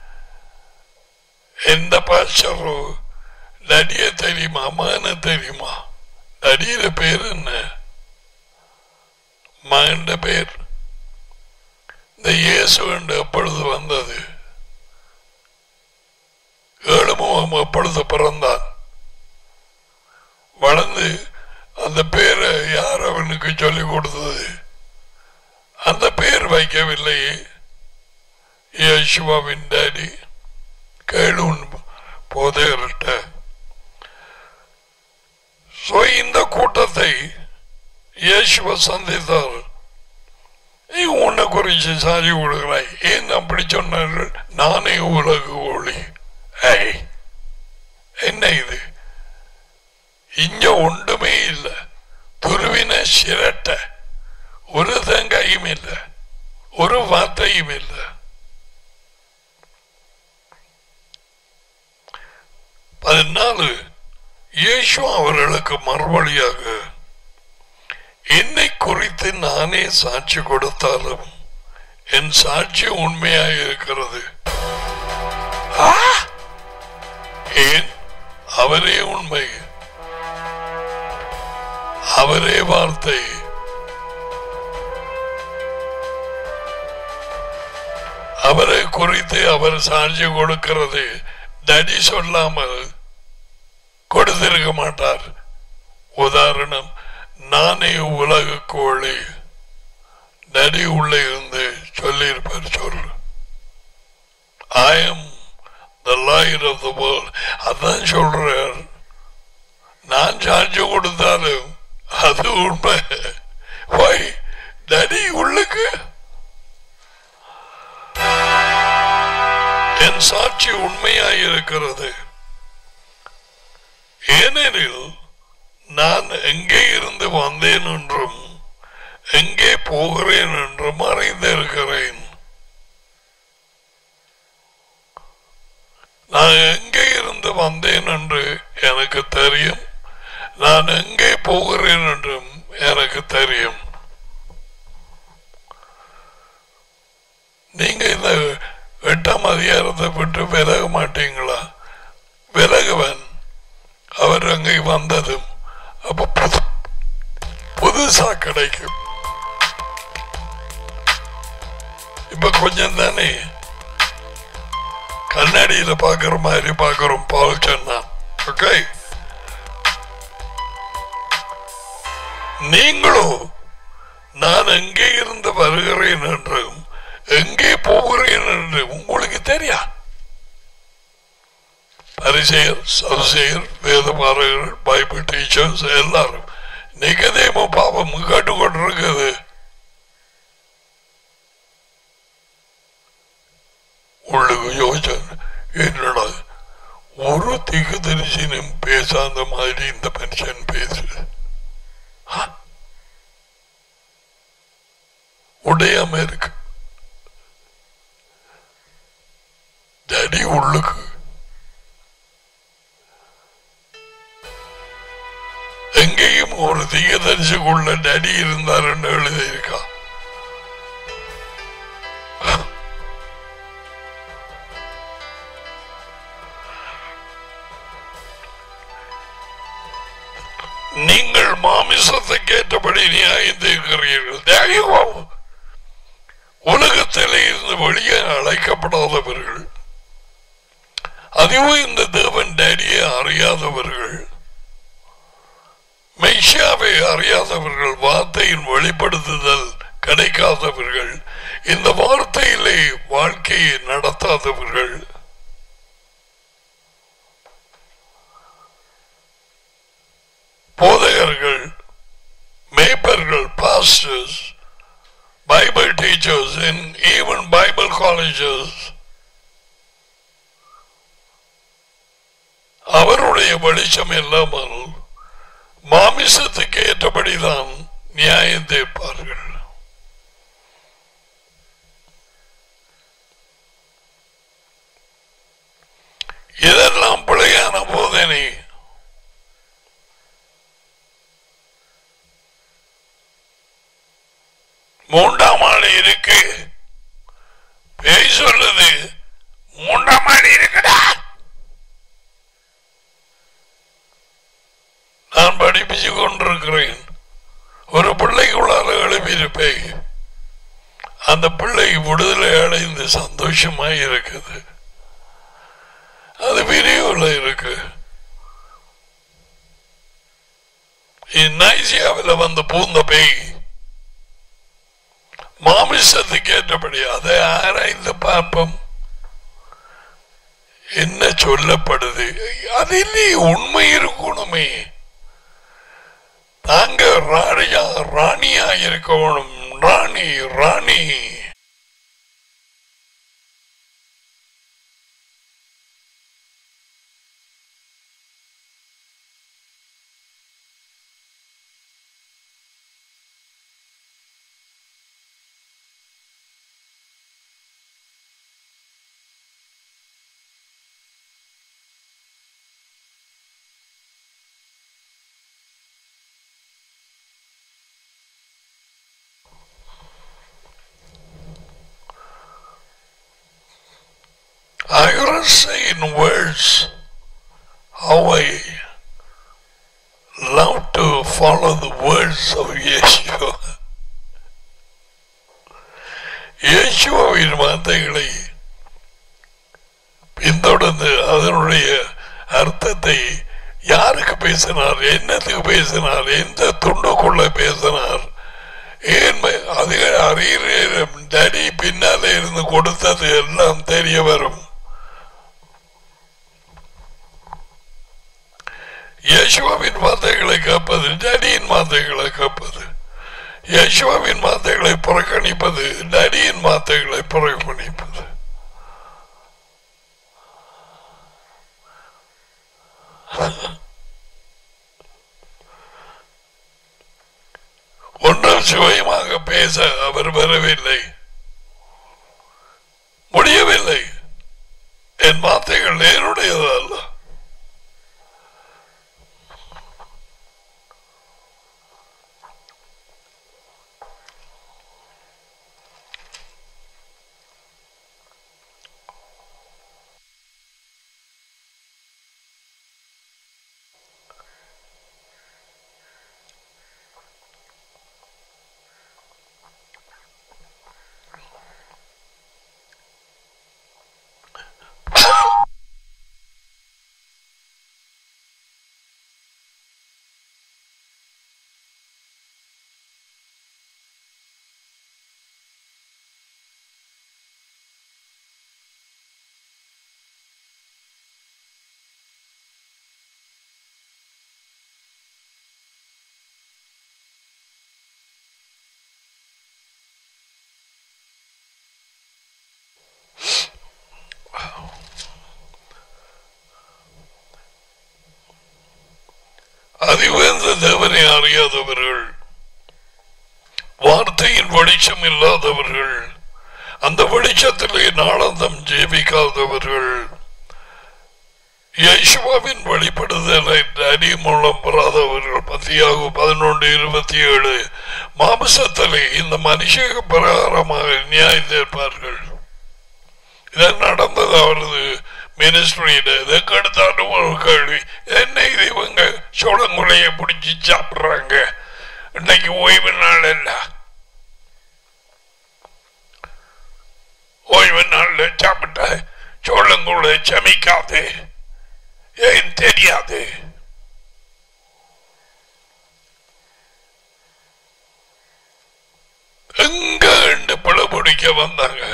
எந்த பாஸ்டரோ நடிய தெரியுமா மகன தெரியுமா நடிகிற பேர் என்ன மகன் பேர் இந்த இயேசு என்று எப்பொழுது வந்தது ஏழு முகம் எப்பொழுது பிறந்தான் வளர்ந்து அந்த பேரை யார் அவனுக்கு சொல்லிக் கொடுத்தது அந்த பேர் வைக்கவில்லை யேசுவாவின் டாடி கேளுன் போதையர்கிட்ட சோ இந்த கூட்டத்தை இயேசுவ சந்தித்தார் நீ உன்னை குறிச்சு சாதி கொடுக்கிறாய் ஏன் அப்படி சொன்னார்கள் நானே உலகு ஒளி ஏய் என்ன இது இங்க ஒன்றுமே இல்லை துருவின சிரட்ட ஒரு தேங்காயும் இல்லை ஒரு வார்த்தையும் இல்லை பதினாலு இயேசு அவர்களுக்கு மறுபடியாக என்னை குறித்து நானே சாட்சி கொடுத்தாலும் என் சாட்சி உண்மையாக இருக்கிறது ஆ! ஏன் அவரே உண்மை அவரே வார்த்தை அவரை குறித்து அவர் சாட்சி கொடுக்கிறது தடி சொல்லாமல் கொடுத்திருக்க மாட்டார் உதாரணம் நானே உலக கோழி நடி உள்ளே இருந்து சொல்லியிருப்பார் சொல்லு I am the light of the world அதான் சொல்றார் நான் சாட்சி கொடுத்தாலும் அது உண்மை வை நடி உள்ளுக்கு என் சாட்சி உண்மையாயிருக்கிறது ஏனெனில் நான் எங்கே இருந்து வந்தேன் என்றும் எங்கே போகிறேன் என்றும் அறிந்திருக்கிறேன் நான் எங்கே இருந்து வந்தேன் என்று எனக்கு தெரியும் நான் எங்கே போகிறேன் என்றும் எனக்கு தெரியும் நீங்க இந்த எட்டாம் அதிகாரத்தை விட்டு விலக மாட்டீங்களா விலகுவன் அவர் அங்கே வந்ததும் அப்ப புது புதுசா கிடைக்கும் இப்ப கொஞ்சம் தானே கண்ணாடியில பாக்குற மாதிரி பாக்குறோம் பால் சொன்னான் ஓகே நீங்களும் நான் எங்கே இருந்து வருகிறேன் என்றும் எங்கே போகிறேன் என்று உங்களுக்கு தெரியா பரிசெயர் சதுசெயர் வேதபாரகர்கள் பைபிள் டீச்சர்ஸ் எல்லாரும் நிகதேம பாவம் கேட்டுக்கொண்டிருக்குது உள்ளுக்கு யோசிச்சான் என்னடா ஒரு திகு தரிசனம் பேசாத மாதிரி இந்த மனுஷன் பேசு ஆ? உடையாம இருக்கு தடி உள்ளுக்கு எங்கேயும் ஒரு தீயதரிசிக்குள்ள நடி இருந்தாருன்னு எழுதியிருக்கா நீங்கள் மாமிசத்தை கேட்டபடி நியாயம் தீர்க்கிறீர்கள் தெய்வம் உலகத்திலே இருந்து வெளியே அழைக்கப்படாதவர்கள் அதுவும் இந்த தேவன் டேடியை அறியாதவர்கள் மெய்ஷாவை அறியாதவர்கள் வார்த்தையின் வெளிப்படுத்துதல் கிடைக்காதவர்கள் இந்த வார்த்தையிலே வாழ்க்கையை நடத்தாதவர்கள் போதகர்கள் மேய்ப்பர்கள் pastors Bible teachers in even Bible colleges அவருடைய வெளிச்சம் இல்லாமல் மாமிசத்துக்கு ஏற்றபடிதான் நியாயம் தீர்ப்பார்கள் இதெல்லாம் பிழையான போதனை மூன்றாம் ஆள் இருக்கு பேய் சொல்லுது மூன்றாம் ஆள் இருக்குடா நான் படிப்பிச்சு கொண்டிருக்கிறேன் ஒரு பிள்ளைக்குள்ளார எழுப்பியிருப்பேன் அந்த பிள்ளை விடுதலை அடைந்து சந்தோஷமாய் இருக்குது அது வீடியோவில் இருக்கு நைசியாவில் வந்து பூந்த பேய் மாமிசத்துக்கு ஏற்றபடி அதை ஆராய்ந்து பார்ப்போம் என்ன சொல்லப்படுது அதிலே உண்மை இருக்கணுமே தாங்க ராணியா ராணியா இருக்கணும் ராணி ராணி I gotta say in words how I love to follow the words of Yeshua. இயேசுவின் வார்த்தைகளை பின்தொடர்ந்து அதனுடைய அர்த்தத்தை யாருக்கு பேசினார் என்னத்துக்கு பேசினார் எந்த துண்டுக்குள்ள பேசினார் ஏன் ம- அது அறிகிற டேடி பின்னாலே இருந்து கொடுத்தது எல்லாம் தெரிய வரும் யேசுவாவின் வார்த்தைகளை கேட்பது டேடியின் வார்த்தைகளை கேட்பது யேசுவாவின் வார்த்தைகளை புறக்கணிப்பது டேடியின் வார்த்தைகளை புறக்கணிப்பது ஒன்றும் சுயமாக பேச அவர் வரவில்லை முடியவில்லை என் வார்த்தைகள் என்னுடையதல்ல அதிவேந்த தேவனை அறியாதவர்கள் வார்த்தையின் வெளிச்சம் இல்லாதவர்கள் அந்த வெளிச்சத்திலே நாளந்தம் ஜீவிக்காதவர்கள் யேசுவாவின் வெளிப்படுதலை அடி மூலம் பெறாதவர்கள் பத்தியாக பதினொன்று இருபத்தி ஏழு மாமிசத்திலே இந்த மனுஷக பிரகாரமாக நியாயம் தீர்ப்பார்கள் இது நடந்தது அவரது மினிஸ்ட்ரியில இதுக்கு அடுத்தாண்டு ஒரு கேள்வி என்ன இது இவங்க சோளங்குலைய பிடிச்சி சாப்பிடுறாங்க இன்னைக்கு ஓய்வு நாள் இல்ல ஓய்வு நாள்ல சாப்பிட்ட சோளங்குலை சமைக்காது ஏன் தெரியாது எங்க என்று பிடிக்க வந்தாங்க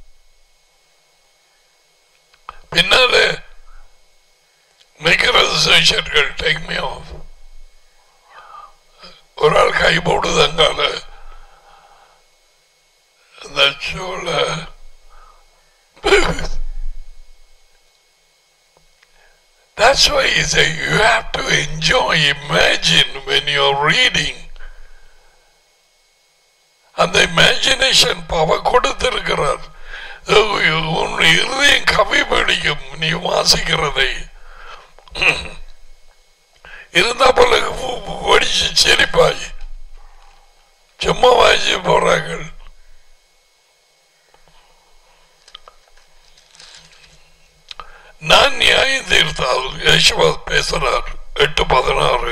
பின்னாலே மிக்கிறது சேஷர்கள் டேக் மீ ஆஃப் ஒரு ஆள் கை போடுது அங்கால அந்த சோழ That's why he say you have to enjoy, imagine when you're reading. அந்த இமேஜினேஷன் பவர் கொடுத்திருக்கிறார் உன் இருதயம் கவி பிடிக்கும் நீ வாசிக்கிறதை இருந்தா போல படிச்சு சிரிப்பாய் சும்மா வாசி போறாங்க நான் நியாயம் தீர்த்தால் யசுவா பேசுறார் எட்டு பதினாறு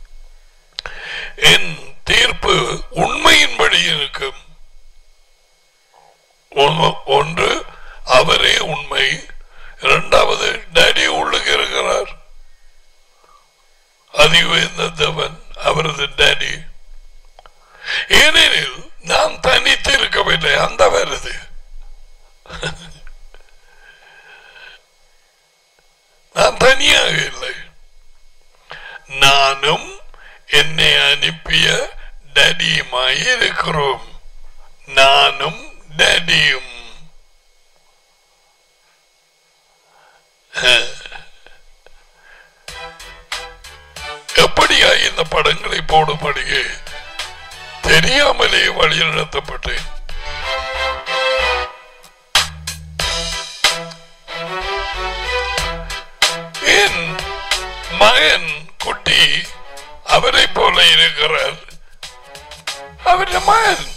என் தீர்ப்பு உண்மையின்படி இருக்கும் ஒன்னு- ஒன்று அவரே உண்மை இரண்டாவது டேடி உள்ளுக்கு இருக்கிறார் அதிவேந்த தேவன் அவரது டேடி ஏனெனில் நான் தனித்து இருக்கவில்லை அந்த வருது நான் தனியாக இல்லை நானும் என்னை அனுப்பிய டேடியுமாய் இருக்கிறோம் நானும் டேடியும் எப்படியா இந்த படங்களை போடும்படியே தெரியாமலே வழிநடத்தப்பட்டேன் என் மகன் குட்டி அவரை போல இருக்கிறார் அவருடைய மகன்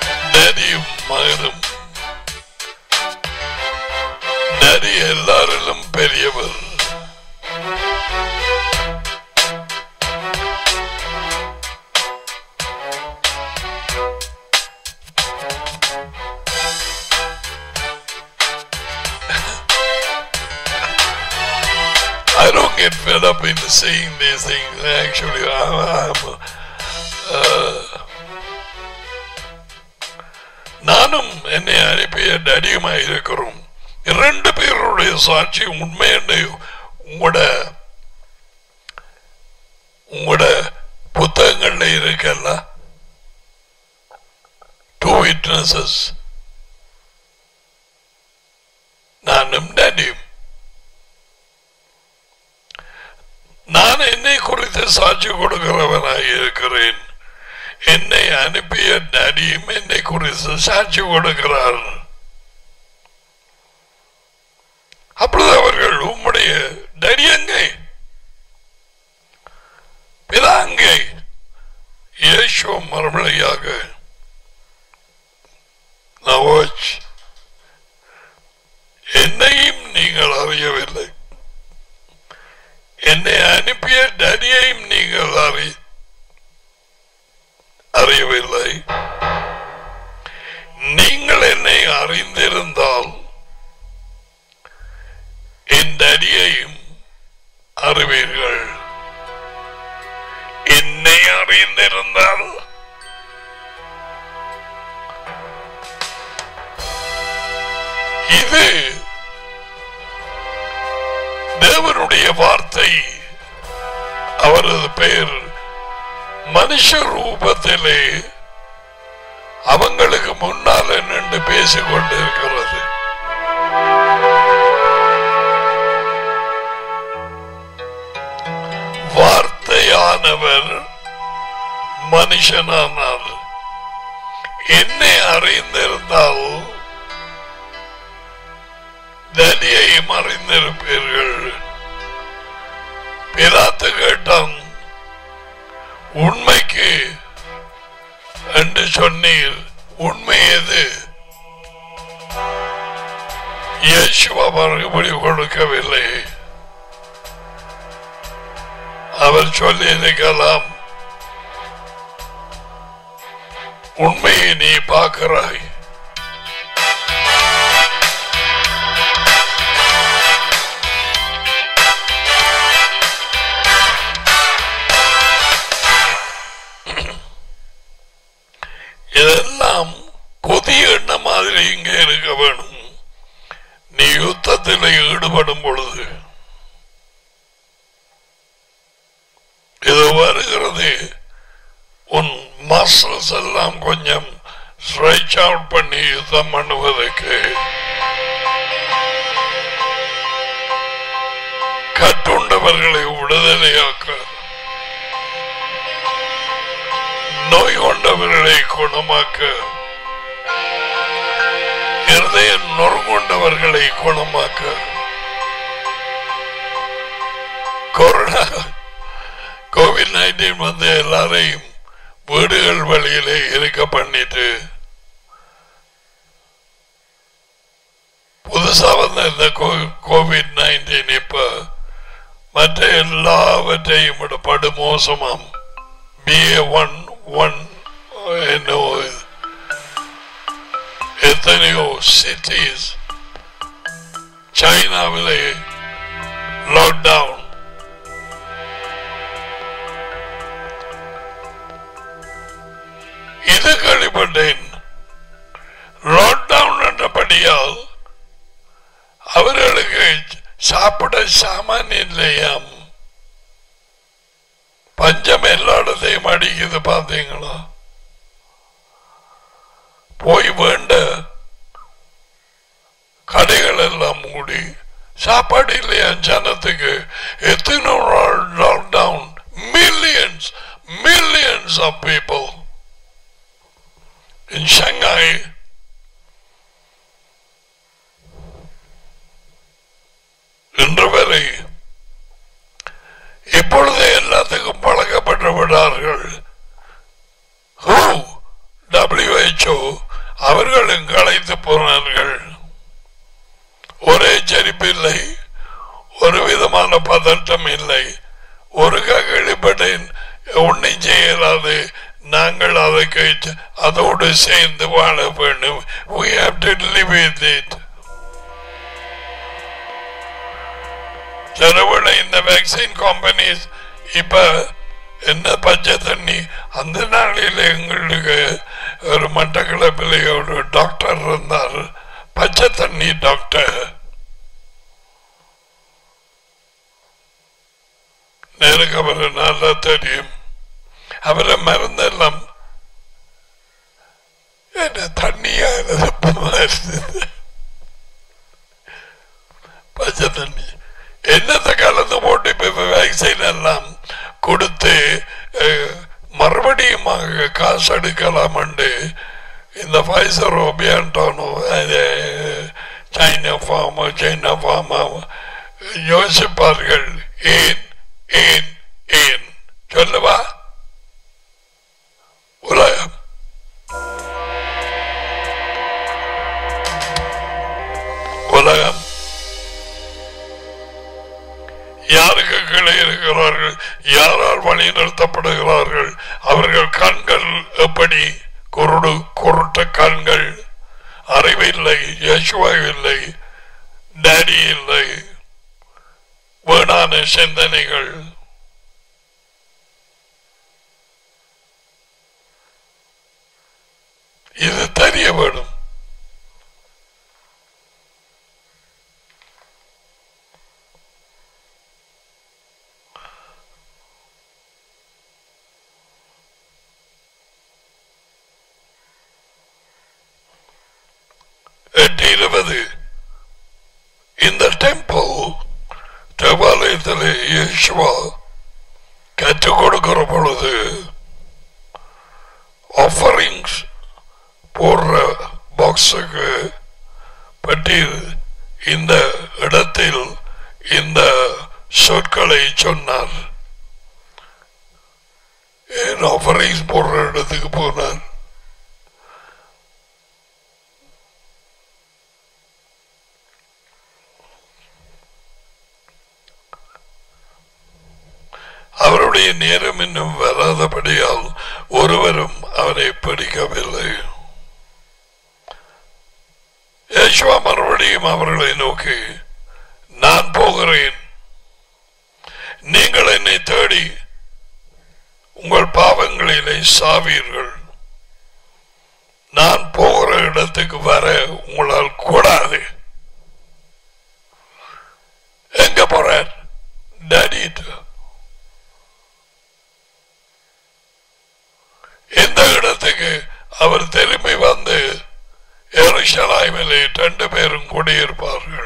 டேடியும் மகனும் டேடி எல்லாரும் பெரியவர் I don't get fed up in seeing these things. Actually, I'm, I'm, uh, நானும் என்னை அனுப்பிய டடியுமாய் இருக்கிறோம் இரண்டு பேருடைய சாட்சி உண்மை என்று உங்களோட உங்களோட புத்தகங்கள்ல இருக்கல்ல டூ விட்னஸஸ் நானும் டடியும் நான் என்னை குறித்து சாட்சி கொடுக்கிறவனாய் இருக்கிறேன் என்னை அனுப்பிய டடியும் என்னை குறித்து சாட்சி கொடுக்கிறார் அப்பொழுது அவர்கள் உம்முடைய டடி எங்கே பிதாங்கே இயேசு மறுமொழியாக நவோச் என்னையும் நீங்கள் அறியவில்லை என்னை அனுப்பிய டடியையும் நீங்கள் அறி அறியவில்லை நீங்கள் என்னை அறிந்திருந்தால் என் டடியையும் அறிவீர்கள் என்னை அறிந்திருந்தால் இது தேவனுடைய வார்த்தை அவரது பெயர் மனுஷ ரூபத்திலே அவங்களுக்கு முன்னால நின்று பேசிக் கொண்டிருக்கிறது வார்த்தையானவர் மனுஷனானார் என்னை அறிந்திருந்தால் தனியையும் அறிந்திருப்பீர்கள் பிதாத்து கேட்டான் உண்மைக்கு என்று சொன்னீர் உண்மை எது இயேசுவா மறுபடி கொடுக்கவில்லை அவர் சொல்லி இருக்கலாம் உண்மையை நீ பார்க்கிறாய் இதெல்லாம் கொதி எண்ண மாதிரி இங்க இருக்க வேணும் நீ யுத்தத்தில் ஈடுபடும் பொழுது இது வருகிறது உன் மசில்ஸ் எல்லாம் கொஞ்சம் ஸ்ட்ரெச் அவுட் பண்ணி யுத்தம் பண்ணுவதற்கு கட்டுண்டவர்களை விடுதலையாக்க நோய் கொண்டவர்களை குணமாக்க இருதய நொறுங்கொண்டவர்களை குணமாக்க கொரோனா கோவிட் நைன்டீன் வந்து எல்லாரையும் வீடுகள் வழியிலே இருக்க பண்ணிட்டு புதுசா வந்த இந்த கோவிட் நைன்டீன் இப்ப மற்ற எல்லாவற்றையும் விட படுமோசமாம் பிஏ ஒன் ஒன் என்னோ எத்தனையோ சிட்டிஸ் சைனாவிலே லாக்டவுன் இது கேள்விப்பட்டேன் லாக்டவுன் என்றபடியால் அவர்களுக்கு சாப்பிட சாமான் இல்லையாம் பஞ்சம் எல்லா இடத்தையும் அடிக்குது பாத்தீங்களா போய் வேண்ட கடைகள் எல்லாம் மூடி சாப்பாடு இல்லையா ஜனத்துக்கு எத்தனை lockdown millions millions of people in Shanghai. இன்று வரை இப்பொழுது எல்லாத்துக்கும் பழக்கப்பட்டு விடார்கள் டபிள்யூஹெச்ஓ அவர்களும் களைத்து போனார்கள் ஒரே செரிப்பில்லை ஒரு விதமான பதட்டம் இல்லை ஒரு கேள்விப்பட்டேன் ஒன்றும் செய்யலாது நாங்கள் அதுக்கு ச- அதோடு சேர்ந்து வாழ வேண்டும் we have to live with it சிலவேளை இந்த வேக்சின் கம்பெனிஸ் இப்ப என்ன பச்சை தண்ணி அந்த நாளில் எங்களுக்கு ஒரு மட்டக்களப்பில் ஒரு டாக்டர் இருந்தார் பச்சை தண்ணி டாக்டர் எனக்கு அவரை நல்லா தெரியும் அவரை மருந்தெல்லாம் என்ன தண்ணியா இருந்தது பச்சை தண்ணி என்னத்தை கலந்து போட்டு இப்ப வேக்சின் எல்லாம் கொடுத்து அஹ், மறுபடியும் அங்க காசு எடுக்கலாம் இந்த ஃபைசரோ பியான்டோனோ சைனா ஃபார்மோ சைனா ஃபார்மோ யோசிப்பார்கள் ஏன் ஏன் ஏன் சொல்லவா உலகம் உலகம் யாருக்கு கீழே இருக்கிறார்கள் யாரால் வழி நிறுத்தப்படுகிறார்கள் அவர்கள் கண்கள் எப்படி குருடு குருட்ட கண்கள் அறிவில்லை யசுவா இல்லை டேடி இல்லை வீணான சிந்தனைகள் இது தெரிய வேணும் எட்டு இருபது இந்த டெம்பிள் தேவாலயத்தில் இயேசுவா கற்றுக் கொடுக்கிற பொழுது ஆஃபரிங்ஸ் போடுற பாக்ஸுக்கு பற்றி இந்த இடத்தில் இந்த சொற்களை சொன்னார் ஏன் ஆஃபரிங்ஸ் போடுற இடத்துக்கு போனார் அவருடைய நேரம் இன்னும் வராதபடியால் ஒருவரும் அவரை பிடிக்கவில்லை யேசுவா மறுபடியும் அவர்களை நோக்கி நான் போகிறேன் நீங்கள் என்னை தேடி உங்கள் பாவங்களிலே சாவீர்கள் நான் போகிற இடத்துக்கு வர உங்களால் கூடாது எங்க போறார் டேடிட்டு இந்த இடத்துக்கு அவர் திரும்பி வந்து எருசலாய்மிலே ரெண்டு பேரும் குடியிருப்பார்கள்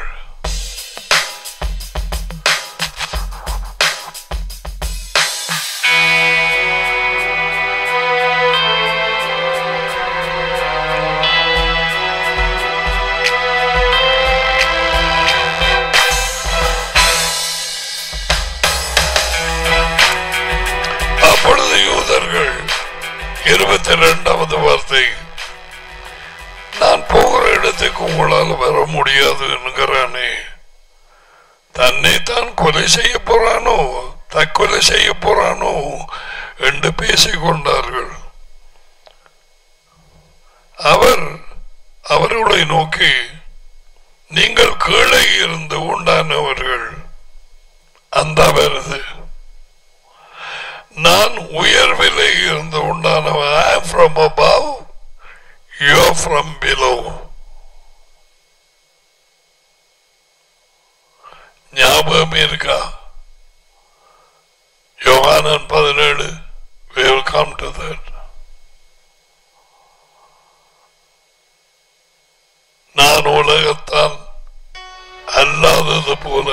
அப்பொழுது யூதர்கள் இருபத்தி இரண்டாவது வார்த்தை நான் போகிற இடத்துக்கு உங்களால் வர முடியாது என்கிறானே தன்னை தான் கொலை செய்ய போறானோ தற்கொலை செய்ய போறானோ என்று பேசிக் கொண்டார்கள் அவர் அவர்களை நோக்கி நீங்கள் கீழே இருந்து உண்டானவர்கள் அந்த வருது நான் உயர்விலே இருந்து உண்டானவன் ஐ am from above you are from below ஞாபகம் இருக்கா யோகானன் பதினேழு we will come to that நான் உலகத்தான் அல்லாதது போல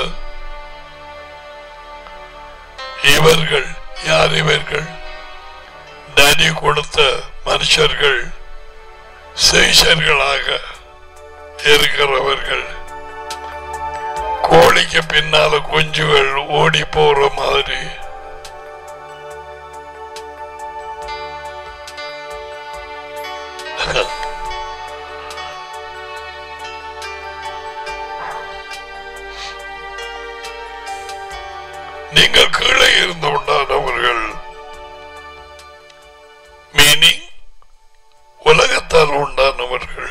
இவர்கள் யார் இவர்கள் டேடி கொடுத்த மனுஷர்கள் செய்சர்களாக இருக்கிறவர்கள் கோழிக்கு பின்னால குஞ்சுகள் ஓடி போற மாதிரி உலகத்தால் உண்டானவர்கள்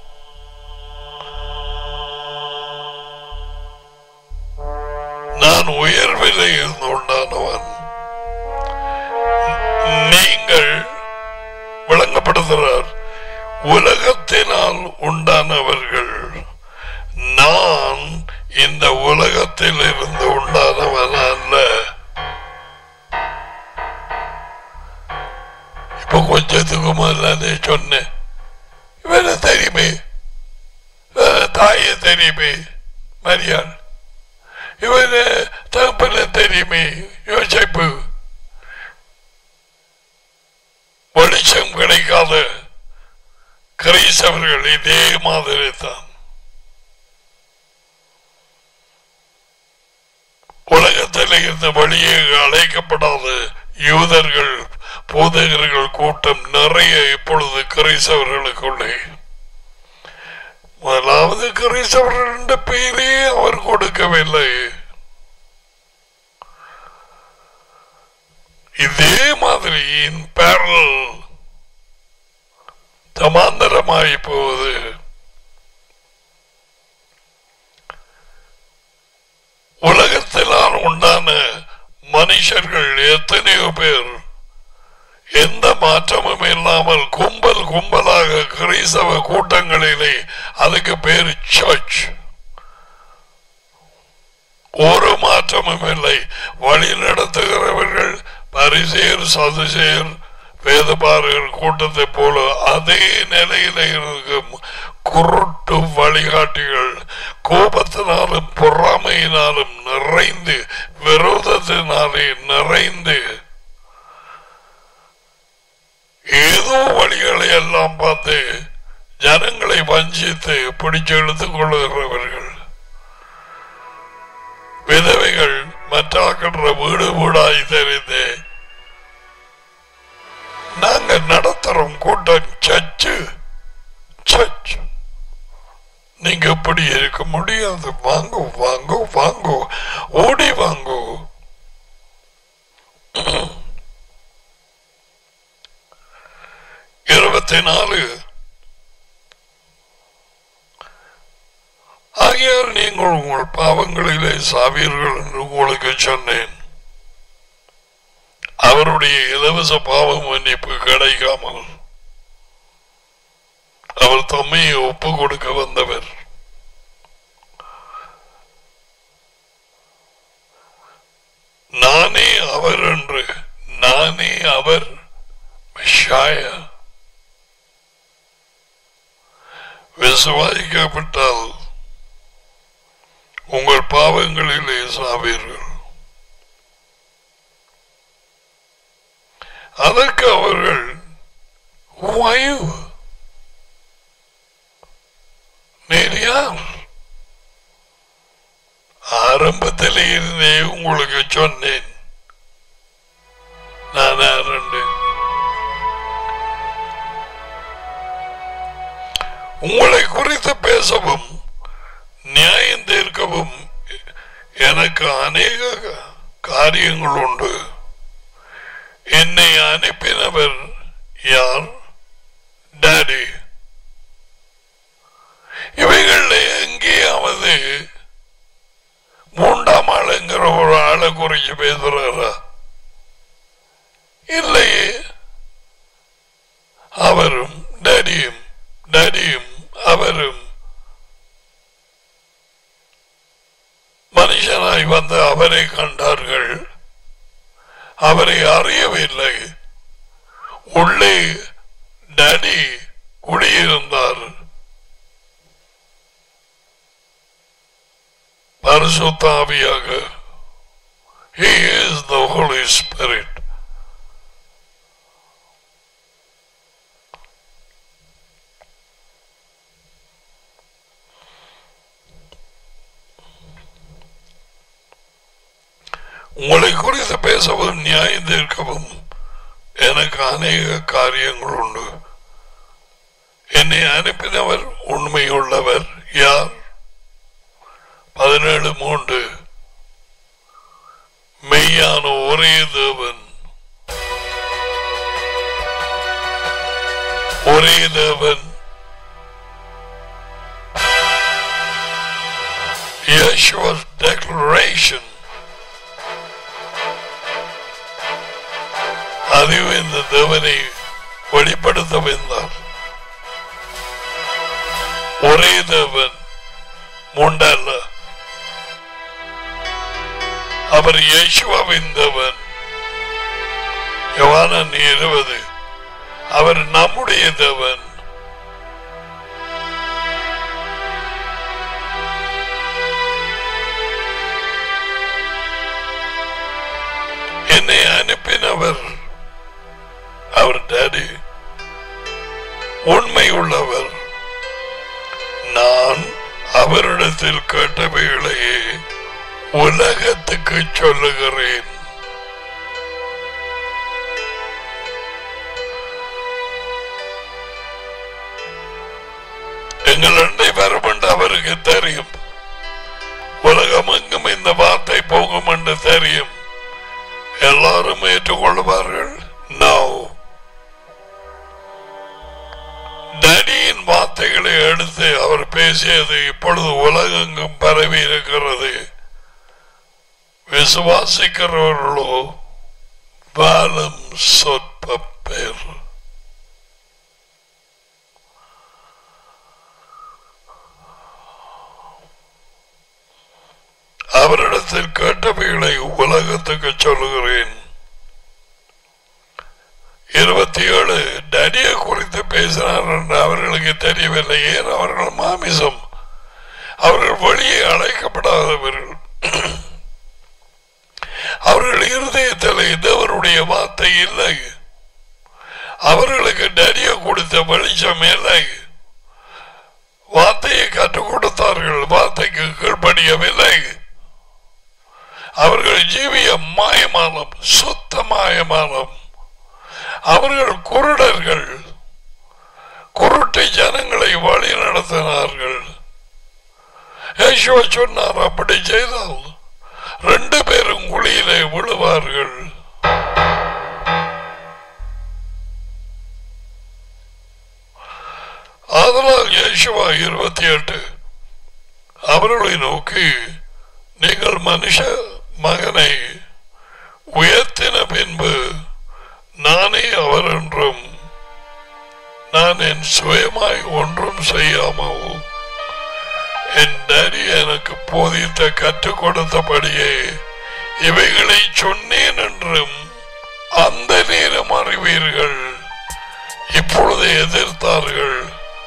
நான் உயர்விலே இருந்து உண்டானவன் நீங்கள் விளங்கப்படுகிறார் உலகத்தினால் உண்டானவர்கள் நான் இந்த உலகத்தில் இருந்து உண்டானவன் அல்ல இப்ப கொஞ்சத்துக்கு முதல்ல சொன்னேன் இவனை தெரியுமே அஹ், தாயை தெரியுமே மரியாள் இவனை தகப்பன தெரியுமே யோசிப்பு வெளிச்சம் கிடைக்காத கிரைசவர்கள் இதே மாதிரி தான் உலகத்தில் இருந்த வழியே அழைக்கப்படாத யூதர்கள் போதகர்கள் கூட்டம் நிறைய இப்பொழுது கிரைசவர்களுக்குள்ளே முதலாவது கிரைசவர்கள் என்ற பெயரே அவர் கொடுக்கவில்லை இதே மாதிரி இன் பேரல் சமாந்தரமாய் போகுது உலகத்தினால் உண்டான மனுஷர்கள் எத்தனையோ பேர் எந்த மாற்றமும் இல்லாமல் கும்பல் கும்பலாக கிறிஸ்தவ கூட்டங்களிலே அதுக்கு பேர் சர்ச் ஒரு மாற்றமும் இல்லை வழி நடத்துகிறவர்கள் பரிசேர் சதுசேர் வேதபாரகர் கூட்டத்தை போல அதே நிலையில இருக்கும் குருட்டு வழிகாட்டிகள் கோபத்தினாலும் பொறாமையினாலும் நிறைந்து விரோதத்தினாலே நிறைந்து ஏதோ வழிகளை எல்லாம் பார்த்து ஜனங்களை வஞ்சித்து பிடிச்சு இழுத்துக் கொள்ளுகிறவர்கள் விதவைகள் மற்றாக்கின்ற வீடு வீடாய் தெரிந்து நாங்க நடத்துறோம் கூட்டம் சச்சு சர்ச் நீங்க எப்படி இருக்க முடியாது வாங்கோ வாங்கோ வாங்கோ ஓடி வாங்கோ இருபத்தி நாலு ஆகியார் நீங்கள் உங்கள் பாவங்களிலே சாவீர்கள் என்று உங்களுக்கு சொன்னேன் அவருடைய இலவச பாவ மன்னிப்பு கிடைக்காமல் அவர் தம்மையை ஒப்பு கொடுக்க வந்தவர் நானே அவர் என்று நானே அவர் மெஷாயா விசுவாசிக்கப்பட்டால் உங்கள் பாவங்களிலே சாவீர்கள் அதற்கு அவர்கள் வாயு நீர் யார் ஆரம்பத்தில் இருந்தே உங்களுக்கு சொன்னேன் நான் யாருண்டு உங்களை குறித்து பேசவும் நியாயம் தீர்க்கவும் எனக்கு அநேக காரியங்கள் உண்டு என்னை அனுப்பினவர் யார் டாடி இவைகள் எங்கேயாவது மூன்றாம் ஆளுங்கிற ஒரு ஆளை குறிச்சு பேசுறாரா இல்லையே அவரும் டேடியும் டேடியும் அவரும் மனுஷனாய் வந்து அவரை கண்டார்கள் அவரை அறியவில்லை உள்ளே டேடி குடியிருந்தார் பரிசுத்தாவியாக He is the Holy Spirit. உங்களை குறித்து பேசவும் நியாயம் தீர்க்கவும் எனக்கு அநேக காரியங்கள் உண்டு என்னை அனுப்பினவர் உண்மையுள்ளவர் யார் பதினேழு மூன்று மெய்யான ஒரே தேவன் ஒரே தேவன் Yeshua's declaration அறிவு இந்த தேவனை வெளிப்படுத்த வந்தார் ஒரே தேவன் மூண்டல்ல அவர் இயேசுவாவின் தேவன் யோவானன் இருபது அவர் நம்முடைய தேவன் என்னை அனுப்பினவர் அவர் டாடி உண்மை உள்ளவர் நான் அவரிடத்தில் கேட்டவைகளையே உலகத்துக்கு சொல்லுகிறேன் எங்கள் அண்டை வரும் என்று அவருக்கு தெரியும் உலகம் எங்கும் இந்த வார்த்தை போகும் என்று தெரியும் எல்லாரும் ஏற்றுக்கொள்வார்கள் நோ டடியின் வார்த்தைகளை எடுத்து அவர் பேசியது இப்பொழுது உலகெங்கும் பரவி இருக்கிறது விசுவாசிக்கிறவர்களோ வாழும் சொற்ப பேர் அவரிடத்தில் கேட்டவைகளை உலகத்துக்கு சொல்லுகிறேன் இருபத்தி ஏழு டடியை குறித்து பேசினார் என்று அவர்களுக்கு தெரியவில்லை ஏன் அவர்கள் மாமிசம் அவர்கள் வெளியே அழைக்கப்படாதவர்கள் அவர்கள் இருதயத்தில் தேவனுடைய வார்த்தை இல்லை அவர்களுக்கு டடியை கொடுத்த வெளிச்சம் இல்லை வார்த்தையை கற்றுக் கொடுத்தார்கள் வார்த்தைக்கு கீழ்படியவில்லை அவர்கள் ஜீவிய மாயமானம் சுத்த மாயமானம் அவர்கள் குருடர்கள் குருட்டை ஜனங்களை வழி நடத்தினார்கள் யேசுவ சொன்னார் அப்படி செய்தால் ரெண்டு பேரும் குழியிலே விழுவார்கள் அதனால் யேசுவா இருபத்தி எட்டு அவர்களை நோக்கி நீங்கள் மனுஷ மகனை உயர்த்தின பின்பு நானே அவர் என்றும் நான் என் சுயமாய் ஒன்றும் செய்யாமல் என் டேடி எனக்கு போதித்த கற்றுக் கொடுத்தபடியே இவைகளை சொன்னேன் என்றும் அந்த நேரம் அறிவீர்கள் இப்பொழுது எதிர்த்தார்கள்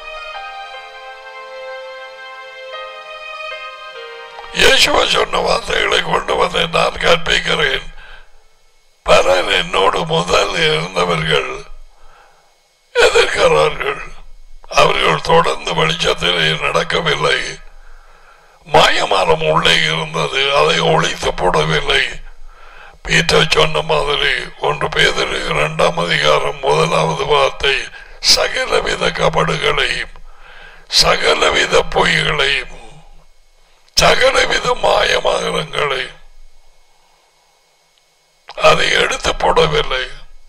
இயேசுவா சொன்ன வார்த்தைகளை கொண்டு வந்து நான் கற்பிக்கிறேன் பலர் என்னோடு முதல் இருந்தவர்கள் எதிர்க்கிறார்கள் அவர்கள் தொடர்ந்து வெளிச்சத்திலே நடக்கவில்லை மாயமானம் உள்ளே இருந்தது அதை ஒழித்து போடவில்லை பீட்டர் சொன்ன மாதிரி ஒன்று பேதரு இரண்டாம் அதிகாரம் முதலாவது வார்த்தை சகலவித கபடுகளையும் சகலவித பொய்களையும் சகலவித மாயமாகங்களையும் அதை எடுத்து போடவில்லை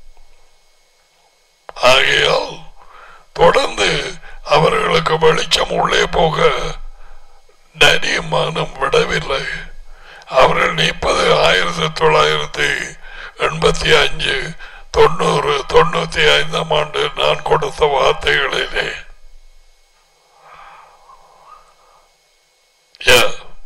ஆகையால் தொடர்ந்து அவர்களுக்கு வெளிச்சம் உள்ளே போக டனியமானம் விடவில்லை அவர்கள் நிற்பது ஆயிரத்தி தொள்ளாயிரத்தி எண்பத்தி அஞ்சு தொண்ணூறு தொண்ணூத்தி ஐந்தாம் ஆண்டு நான் கொடுத்த வார்த்தைகளிலே Yeah.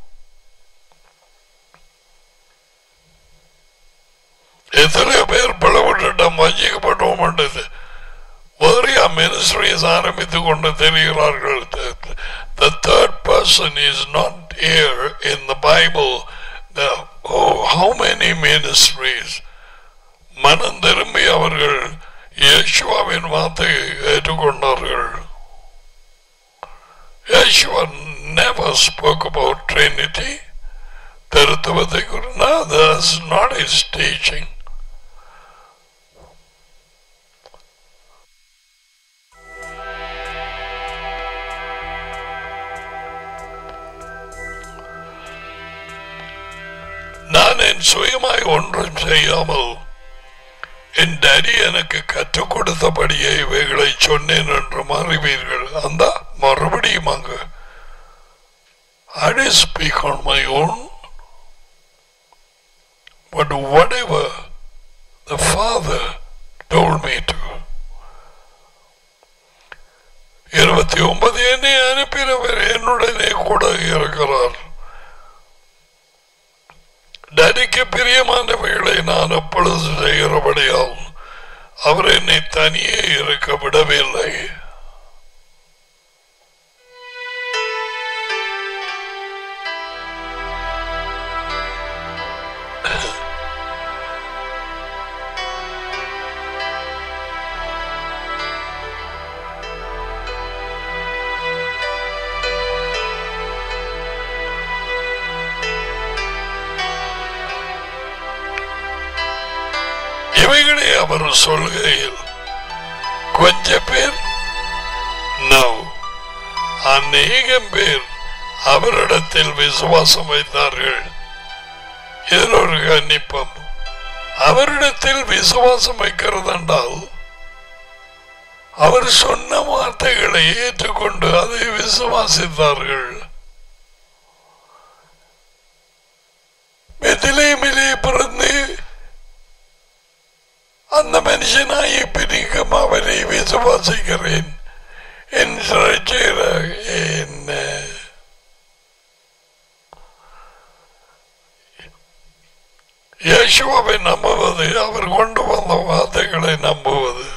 எத்தனை பேர் பிளவுட்டிடம் வஞ்சிக்கப்பட்டோம் வேறையா மினிஸ்ட்ரிஸ் ஆரம்பித்துக் கொண்டு தெரிகிறார்கள் The third person is not here in the Bible. The, oh, how many ministries? மனம் திரும்பி அவர்கள் இயேசுவாவின் வார்த்தை ஏற்றுக்கொண்டார்கள் Yeshua never spoke about Trinity. திருத்துவத்தை குறித்து no, that's not his teaching. நான் என் சுயமாய் ஒன்றும் செய்யாமல் என் டாடி எனக்கு கற்றுக் கொடுத்தபடியே இவைகளை சொன்னேன் என்று அறிவீர்கள் அந்த மறுபடியும் அங்கு I didn't speak on my own, but whatever the Father told me to. இருபத்தி ஒன்பது என்னை அனுப்பினவர் என்னுடனே கூட இருக்கிறார் டடிக்கு பிரியமானவைகளை நான் அப்பொழுது செய்கிறபடியால் அவர் என்னை தனியே இருக்க விடவில்லை இவைகளை அவர் சொல்கையில் கொஞ்ச பேர் நோ அநேகம் பேர் அவரிடத்தில் விசுவாசம் வைத்தார்கள் இதில் ஒரு கன்னிப்பம் அவரிடத்தில் விசுவாசம் வைக்கிறது என்றால் அவர் சொன்ன வார்த்தைகளை ஏற்றுக்கொண்டு அதை விசுவாசித்தார்கள் பெத்திலேமிலே பிறந்து அந்த மனுஷனாய் பிரிக்கும் அவரை விசுவாசிக்கிறேன் என் ரட்சகராக என்ன யேசுவை நம்புவது அவர் கொண்டு வந்த வார்த்தைகளை நம்புவது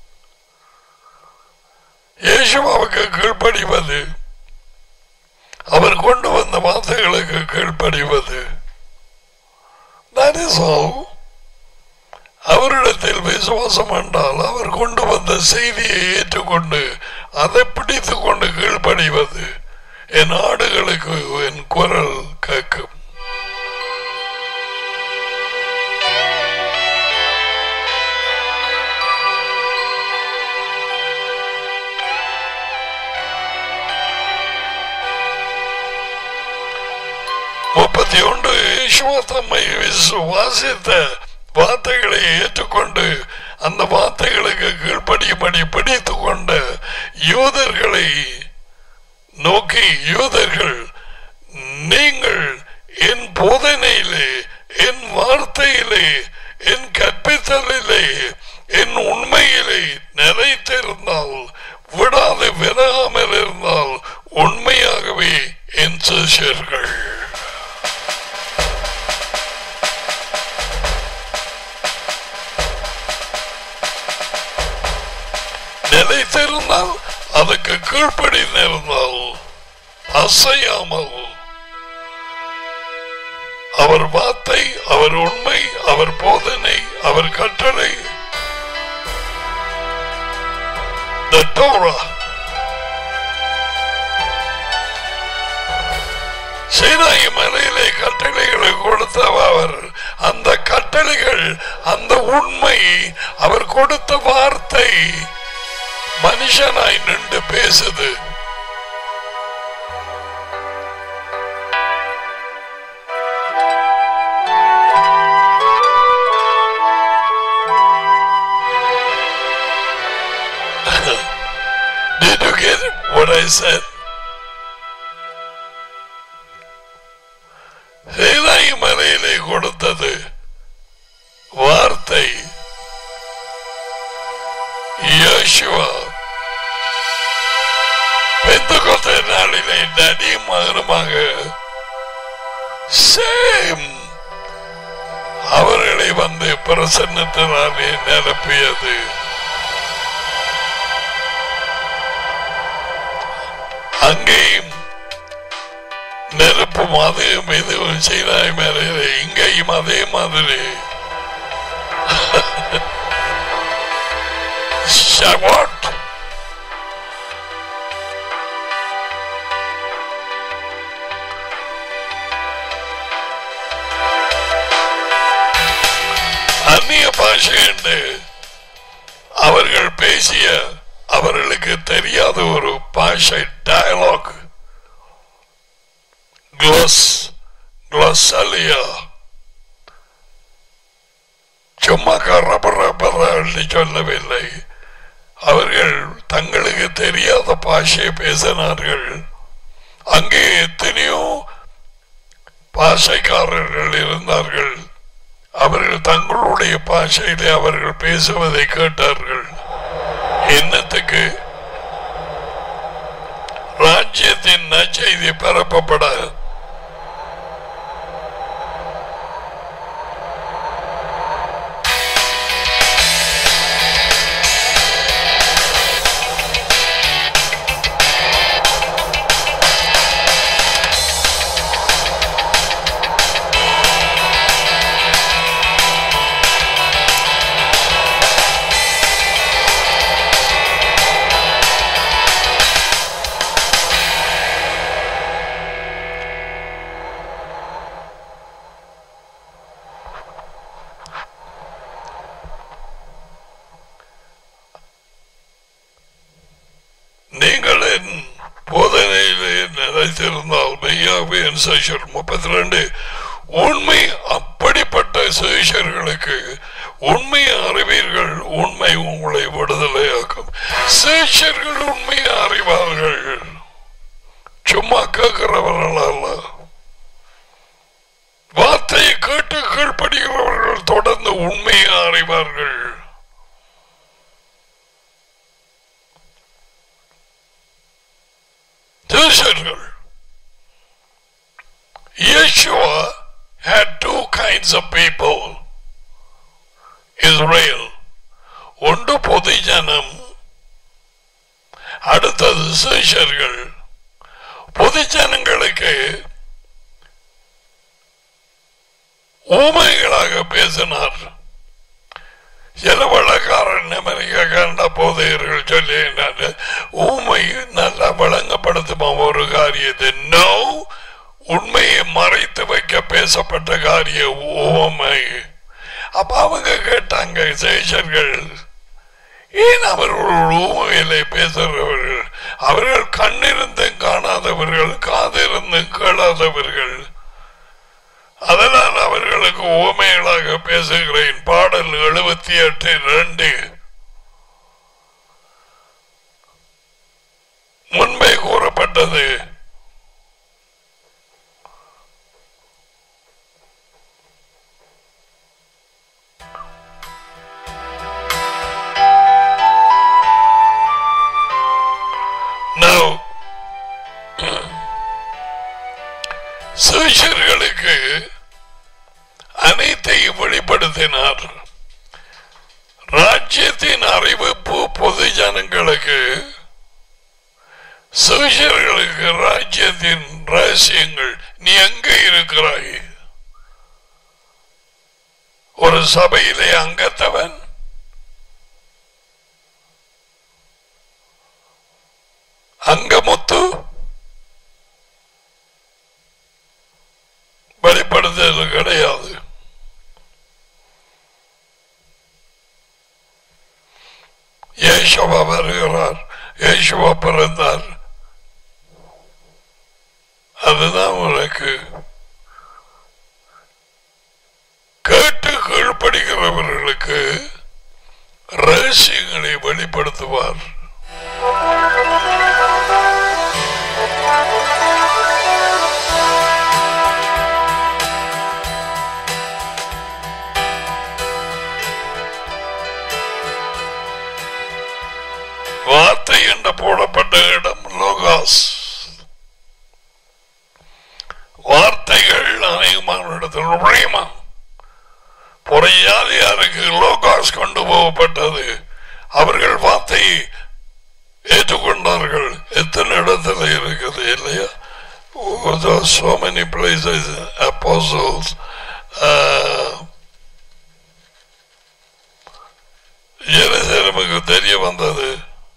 இயேசுவாவுக்கு கீழ்ப்படிவது அவர் கொண்டு வந்த வார்த்தைகளுக்கு கீழ்ப்படிவது That is all. அவரிடத்தில் விசுவாசம் என்றால் அவர் கொண்டு வந்த செய்தியை ஏற்றுக்கொண்டு அதை பிடித்துக் கொண்டு கீழ்ப்படிவது என் ஆடுகளுக்கு என் குரல் கேட்கும் முப்பத்தி ஒன்று யேசுவா தம்மை விசுவாசித்த வார்த்தைகளை ஏற்றுக்கொண்டு அந்த வார்த்தைகளுக்கு கீழ்ப்படியும்படி பிடித்துக் கொண்ட யூதர்களை நோக்கி யூதர்கள் நீங்கள் என் போதனையிலே என் வார்த்தையிலே என் கற்பித்தலிலே என் உண்மையிலே நிலைத்திருந்தால் விடாது விலகாமல் இருந்தால் உண்மையாகவே என் சிஷியர்கள் நிலைத்திருந்தால் அதுக்கு கீழ்ப்படிந்திருந்தால் அசையாமல் அவர் வார்த்தை அவர் உண்மை அவர் போதனை அவர் கட்டளை The Torah. சீனாய் மலையிலே கட்டளைகளை கொடுத்த அவர் அந்த கட்டளைகள் அந்த உண்மை அவர் கொடுத்த வார்த்தை மனுஷனாய் நின்று பேசுது Did you get what I said? Sinai மலையிலே கொடுத்தது வார்த்தை யோசுவா பெந்தகொத்த நாளிலே நடி மகனமாக சேம் அவர்களை வந்து பிரசன்னத்தினாலே நிரப்பியது அங்கேயும் நெருப்பும் அதையும் இதுவும் செய்தாய் மேலே இங்கேயும் அதே மாதிரி Shavuot. அந்நிய பாஷை என்று அவர்கள் பேசிய அவர்களுக்கு தெரியாத ஒரு பாஷை டயலாக் gloss glossalia சும்மா கரபரபரன்னு சொல்லவில்லை அவர்கள் தங்களுக்கு தெரியாத பாஷையை பேசினார்கள் அங்கே எத்தனையோ பாஷைக்காரர்கள் இருந்தார்கள் அவர்கள் தங்களுடைய பாஷையிலே அவர்கள் பேசுவதை கேட்டார்கள் என்னத்துக்கு ராஜ்யத்தின் நற்செய்தி பரப்பப்பட நீங்கள் என் போதனையிலே நிலைத்திருந்தால் மெய்யாவே என் சேஷர் முப்பத்தி ரெண்டு உண்மை அப்படிப்பட்ட சேஷர்களுக்கு உண்மை அறிவீர்கள் உண்மை உங்களை விடுதலையாக்கும் சேஷர்கள் உண்மையை அறிவார்கள் சும்மா கேட்கிறவர்கள் அல்ல வார்த்தையை கேட்டு கீழ்ப்படுகிறவர்கள் தொடர்ந்து உண்மையை அறிவார்கள் சேஷர்கள் Yeshua had two kinds of people. Israel. ஒன்று பொதுஜனம் அடுத்தது சேஷர்கள் பொதுஜனங்களுக்கு ஊமைகளாக பேசினார் சில வழக்காரன் அமெரிக்கா கண்ட போதையர்கள் சொல்லி ஊமை நல்லா வழங்கப்படுத்துமா ஒரு காரியத்தை நோ உண்மையை மறைத்து வைக்க பேசப்பட்ட காரிய ஊமை அப்ப அவங்க கேட்டாங்க சேஷர்கள் ஏன் அவர்கள் ஊமையிலே பேசுகிறவர்கள் அவர்கள் கண்ணிருந்தும் காணாதவர்கள் காதிருந்தும் கேளாதவர்கள் அதனால் அவர்களுக்கு ஊமைகளாக பேசுகிறேன் பாடல் எழுபத்தி எட்டு ரெண்டு முன்பே கூறப்பட்டது Now, சிஷர்களுக்கு அனைத்தையும் வெளிப்படுத்தினார் ராஜ்யத்தின் அறிவிப்பு பொது ஜனங்களுக்கு சிஷர்களுக்கு ராஜ்யத்தின் ரகசியங்கள் நீ எங்க இருக்கிறாய் ஒரு சபையிலே அங்கத்தவன் அங்கமுத்து வெளிப்படுத்துதல் கிடையாது இயேசுவா வருகிறார் இயேசுவா பிறந்தார் அதுதான் உனக்கு கேட்டு கீழ்ப்படுகிறவர்களுக்கு ரகசியங்களை வெளிப்படுத்துவார் வார்த்தை என்ற போடப்பட்ட இடம் லோகாஸ் வார்த்தைகள் அநேகமான இடத்தில் நுழையுமா பொறையாதியாருக்கு லோகாஸ் கொண்டு போகப்பட்டது அவர்கள் வார்த்தையை ஏற்றுக்கொண்டார்கள் எத்தனை இடத்துல இருக்குது இல்லையா Oh, there are so many places apostles uh, எருசலேமுக்கு தெரிய வந்தது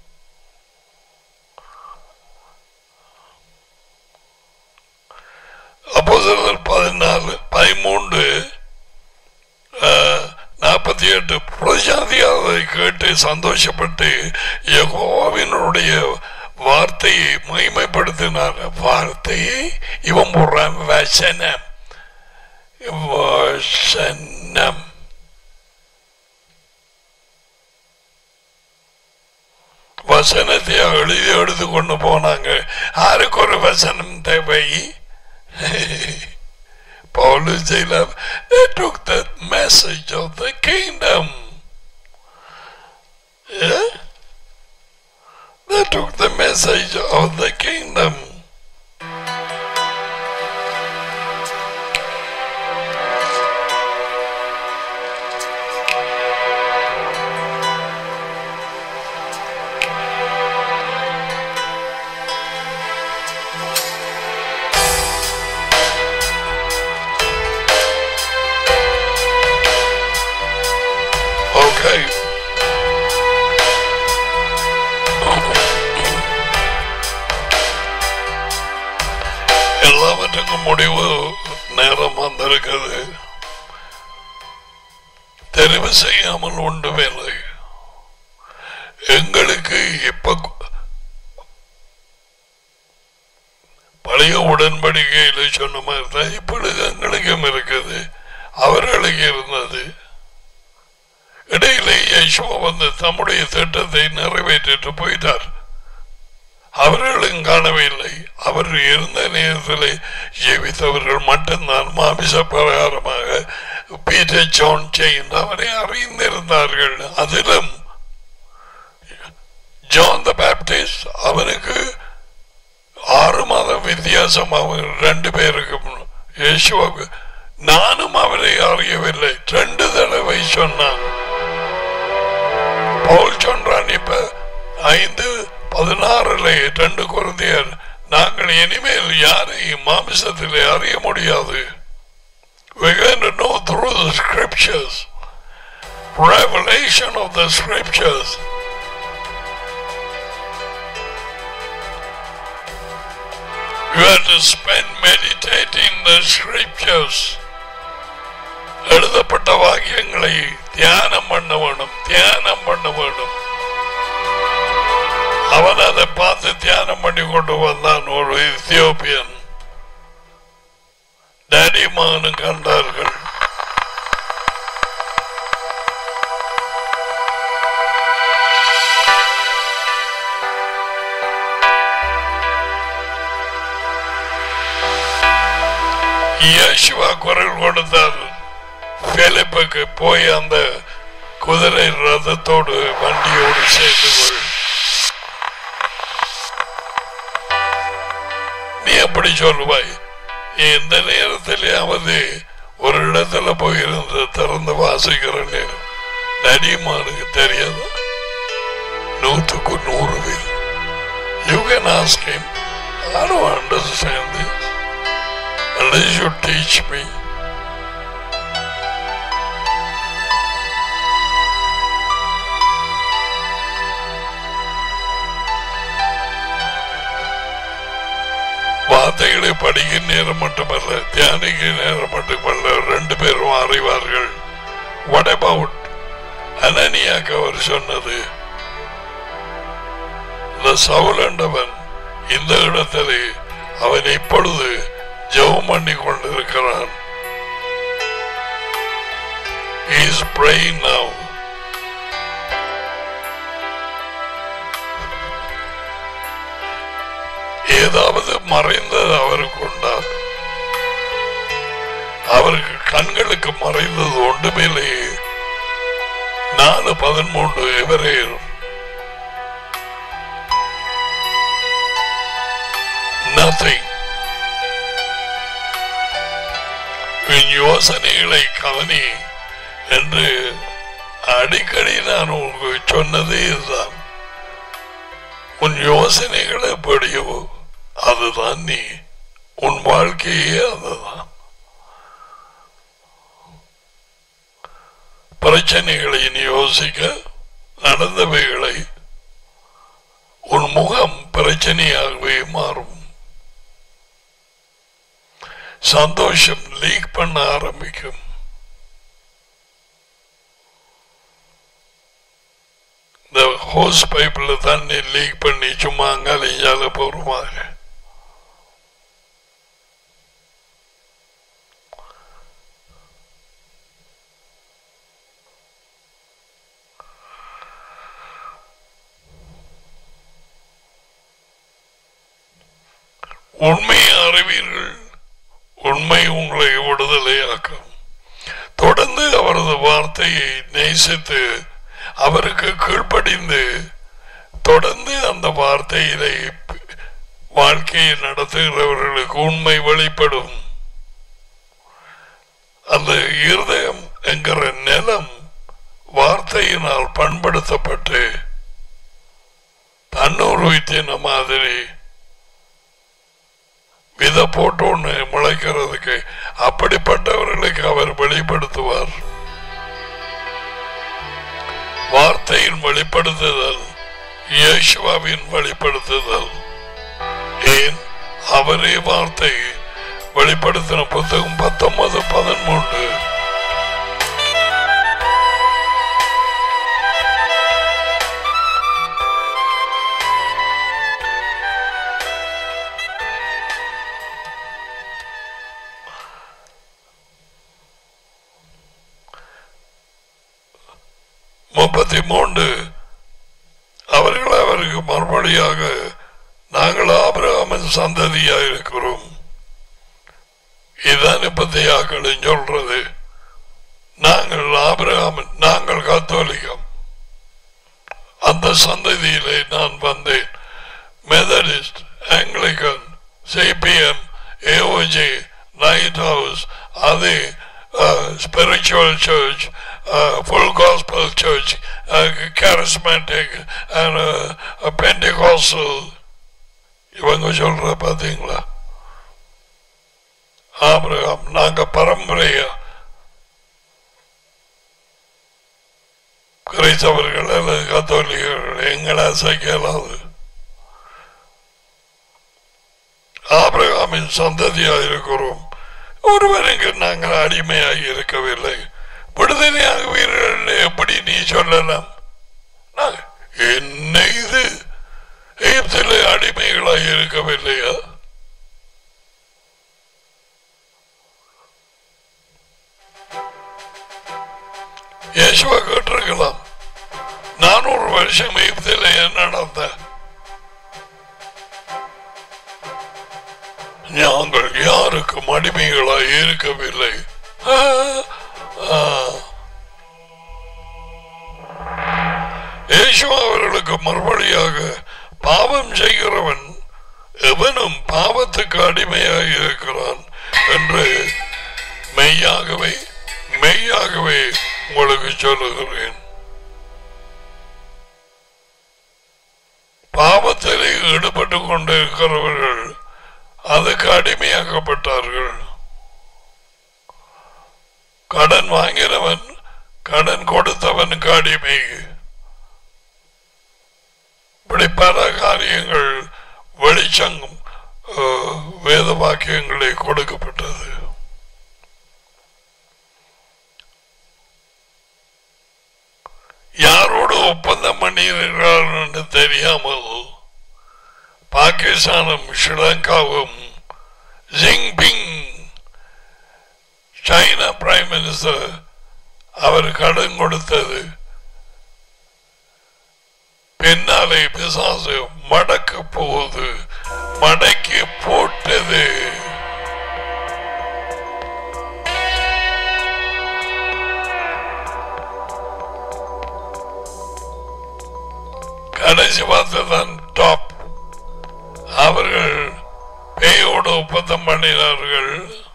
அப்போஸ்தலர் பதினாலு பதிமூன்று நாற்பத்தி எட்டு பிரஜாதியாரை கேட்டு சந்தோஷப்பட்டு யகோவாவினுடைய வார்த்தையை மகிமைப்படுத்தினார் வார்த்தையை இவன் போடுறான் வசனம் வசனம் வசனத்தை எழுதி எடுத்து கொண்டு போனாங்க யாருக்கு ஒரு வசனம் தேவை Paul and Caleb, they took the message of the kingdom. Yeah? They took the message of the kingdom. Okay. எல்லாவற்றுக்கும் முடிவு நேரம் வந்திருக்கிறது தெரிவு செய்யாமல் உண்டு வேலை எங்களுக்கு இப்ப பழைய உடன்படிக்கையில சொன்ன மாதிரி தான் இப்பொழுது எங்களுக்கும் இருக்குது அவர்களுக்கு இருந்தது இடையிலே யேசுவா வந்து தம்முடைய திட்டத்தை நிறைவேற்றிட்டு போயிட்டார் அவர்களும் காணவில்லை அவர் இருந்த நேரத்தில் ஜீவித்தவர்கள் மட்டும்தான் மாமிச பிரகாரமாக பீட்டர் ஜான் செயின் அவரை அறிந்திருந்தார்கள் அதிலும் ஜான் த பேப்டிஸ்ட் அவனுக்கு ஆறு மாதம் வித்தியாசம் அவன் ரெண்டு பேருக்கும் யேசுவாவுக்கு நானும் அவரை அறியவில்லை ரெண்டு தடவை சொன்னான் பவுல் சொல்றான் இப்ப ஐந்து பதினாறுல ரெண்டு குழந்தையர் நாங்கள் இனிமேல் யாரையும் மாமிசத்திலே அறிய முடியாது We're going to know through the scriptures, revelation of the scriptures. You have to spend meditating the scriptures. எழுதப்பட்ட வாக்கியங்களை தியானம் பண்ண வேணும் தியானம் பண்ண வேணும் அவன் அதை பார்த்து தியானம் பண்ணி கொண்டு வந்தான் ஒரு எத்தியோப்பியன் டேடி மகனும் கண்டார்கள் இயேசுவா குரல் கொடுத்தார் பிலிப்புக்கு போய் அந்த குதிரை ரதத்தோடு வண்டியோடு சேர்ந்து கொள் நீ எப்படி சொல்லுவாய் எந்த நேரத்திலேயாவது ஒரு இடத்துல போயிருந்து திறந்து வாசிக்கிற நேரம் நடிமானுக்கு தெரியாது நூற்றுக்கு நூறு பேர் you can ask him I don't understand this unless you teach me வார்த்தைகளை படிக்க நேரம் மட்டுமல்ல தியானிக்க நேரம் மட்டுமல்ல ரெண்டு பேரும் அறிவார்கள் வாட் அபவுட் அனனியாக்கு அவர் சொன்னது இந்த சவுலண்டவன் இந்த இடத்திலே அவன் இப்பொழுது ஜெபம் பண்ணி கொண்டிருக்கிறான் He is praying now. ஏதாவது மறைந்தது அவருக்கு உண்டா அவருக்கு கண்களுக்கு மறைந்தது ஒன்றுமில்லையே நாலு பதிமூன்று இவரே nothing உன் யோசனைகளை கவனி என்று அடிக்கடி நான் உங்களுக்கு சொன்னதே இதுதான் உன் யோசனைகள் எப்படியோ அதுதான் நீ உன் வாழ்க்கையே அதுதான் பிரச்சனைகளை நீ யோசிக்க நடந்தவைகளை உன் முகம் பிரச்சனையாகவே மாறும் சந்தோஷம் லீக் பண்ண ஆரம்பிக்கும் இந்த ஹோஸ் பைப்ல தண்ணி லீக் பண்ணி சும்மா அங்கால இங்கால போறமாக உண்மையை அறிவீர்கள் உண்மை உங்களை விடுதலையாக்கும் தொடர்ந்து அவரது வார்த்தையை நேசித்து அவருக்கு கீழ்ப்படிந்து தொடர்ந்து அந்த வார்த்தையிலே வாழ்க்கையை நடத்துகிறவர்களுக்கு உண்மை வெளிப்படும் அந்த இருதயம் என்கிற நிலம் வார்த்தையினால் பண்படுத்தப்பட்டு தன்னூர் வைத்தின மாதிரி வித போட்டு ஒண்ணு முளைக்கிறதுக்கு அப்படிப்பட்டவர்களுக்கு அவர் வெளிப்படுத்துவார் வார்த்தையின் வெளிப்படுத்துதல் இயேசுவாவின் வெளிப்படுத்துதல் ஏன் அவரே வார்த்தை வெளிப்படுத்தின புத்தகம் பத்தொன்பது பதிமூன்று முப்பத்தி மூன்று அவர்கள் அவருக்கு மறுபடியாக நாங்கள் ஆபிரகாமின் சந்ததியாக இருக்கிறோம் இதுதான் இப்பத்தையாக்கள் சொல்றது நாங்கள் ஆபிரகாமின் நாங்கள் கத்தோலிக்கம் அந்த சந்ததியிலே நான் வந்தேன் Methodist Anglican CPM AOG night house அது spiritual church full gospel church charismatic and uh, Pentecostal இவங்க சொல்ற பாத்தீங்களா ஆபிரகாம் நாங்க பரம்பரையா கிறிஸ்தவர்கள் அல்லது கத்தோலிகர்கள் எங்களை அசைக்கலாது ஆபிரகாமின் சந்ததியா இருக்கிறோம் ஒருவருக்கு நாங்கள் அடிமையாகி இருக்கவில்லை விடுதலையாகுவீர்கள் எப்படி நீ சொல்லலாம் நான் என்ன இது எகிப்திலே அடிமைகளாக இருக்கவில்லையா யேசுவா கேட்டிருக்கலாம் நானூறு வருஷம் எகிப்திலே நடந்த நாங்கள் யாருக்கும் அடிமைகளாக இருக்கவில்லை ஆ, ஆ. இயேசு அவர்களுக்கு மறுபடியாக பாவம் செய்கிறவன் எவனும் பாவத்துக்கு அடிமையாக இருக்கிறான் என்று மெய்யாகவே மெய்யாகவே உங்களுக்கு சொல்லுகிறேன் பாவத்திலே ஈடுபட்டு கொண்டிருக்கிறவர்கள் அதுக்கு அடிமையாக்கப்பட்டார்கள் கடன் வாங்கினவன் கடன் கொடுத்தவனுக்கு அடிமை இப்படி பல காரியங்கள் வெளிச்சங்கம் அஹ், வேத வாக்கியங்களே கொடுக்கப்பட்டது யாரோடு ஒப்பந்தம் பண்ணியிருக்கிறார்கள் என்று தெரியாமல் பாகிஸ்தானும் ஸ்ரீலங்காவும் ஜிங்பிங் சைனா பிரைம் மினிஸ்டர் அவர் கடன் கொடுத்தது பின்னாலே பிசாசு மடக்க போகுது மடக்கி போட்டது கடைசி பார்த்ததான் டாப் அவர்கள் பேயோடு ஒப்பந்தம் பண்ணினார்கள்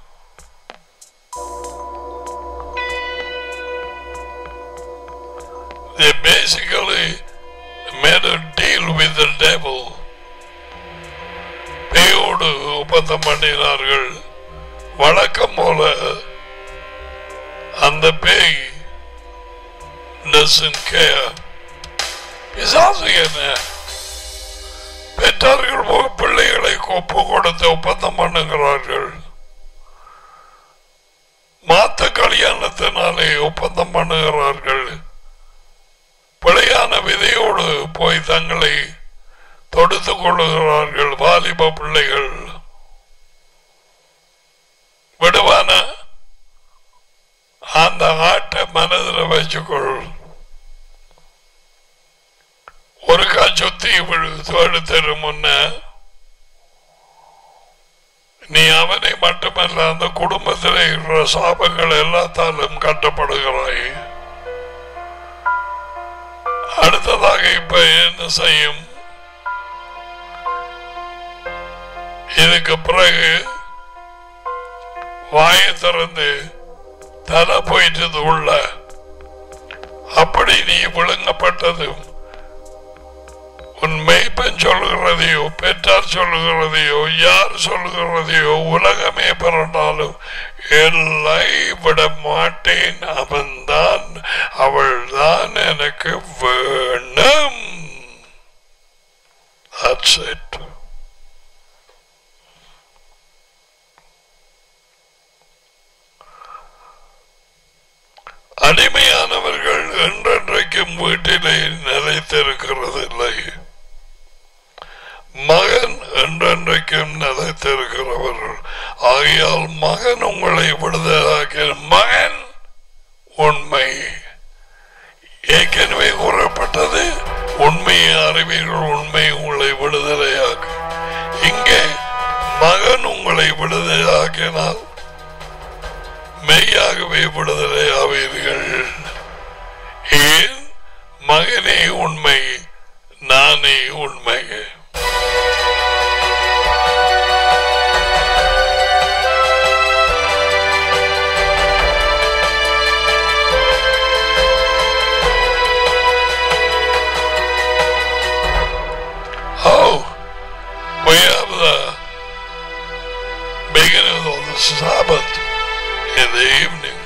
They basically made a deal with the devil. பேயோடு ஒப்பந்தம் பண்ணினார்கள் வழக்கம் போல அந்த பேய் doesn't care. பிசாசு என்ன பெற்றார்கள் போய் பிள்ளைகளை ஒப்பு கொடுத்து ஒப்பந்தம் பண்ணுகிறார்கள் மாத்த கல்யாணத்தினாலே ஒப்பந்தம் பண்ணுகிறார்கள் பிழையான விதையோடு போய் தங்களை தொடுத்துக் கொள்ளுகிறார்கள் வாலிப பிள்ளைகள் விடுவான அந்த ஆட்டை மனதில் வச்சுக்கொள் ஒரு சுத்தி எடுத்துரு முன்ன நீ அவனை மட்டுமல்ல அந்த குடும்பத்தில் இருக்கிற சாபங்கள் எல்லாத்தாலும் கட்டப்படுகிறாய் அடுத்ததாக இப்ப என்ன செய்யும் இதுக்கு பிறகு வாயை திறந்து தலை போயிட்டது உள்ள அப்படி நீ விழுங்கப்பட்டதும் உன் மெய்ப்பன் சொல்லுகிறதையோ பெற்றார் சொல்லுகிறதையோ யார் சொல்லுகிறதையோ உலகமே பிறந்தாலும் எல்லை விட மாட்டேன் அவன்தான் அவள்தான் எனக்கு வேணும் That's it. அடிமையானவர்கள் என்றென்றைக்கும் வீட்டிலே நிலைத்திருக்கிறதில்லை மகன் என்றென்றைக்கும் நிலைத்திருக்கிறவர்கள் ஆகையால் மகன் உங்களை விடுதலாக்கிய மகன் உண்மை ஏற்கனவே கூறப்பட்டது உண்மையை அறிவீர்கள் உண்மை உங்களை விடுதலையாக்கும் இங்கே மகன் உங்களை விடுதலையாக்கினால் மெய்யாகவே விடுதலை ஆவீர்கள் ஏன் மகனே உண்மை நானே உண்மை Oh, we have the beginning of the Sabbath in the evening.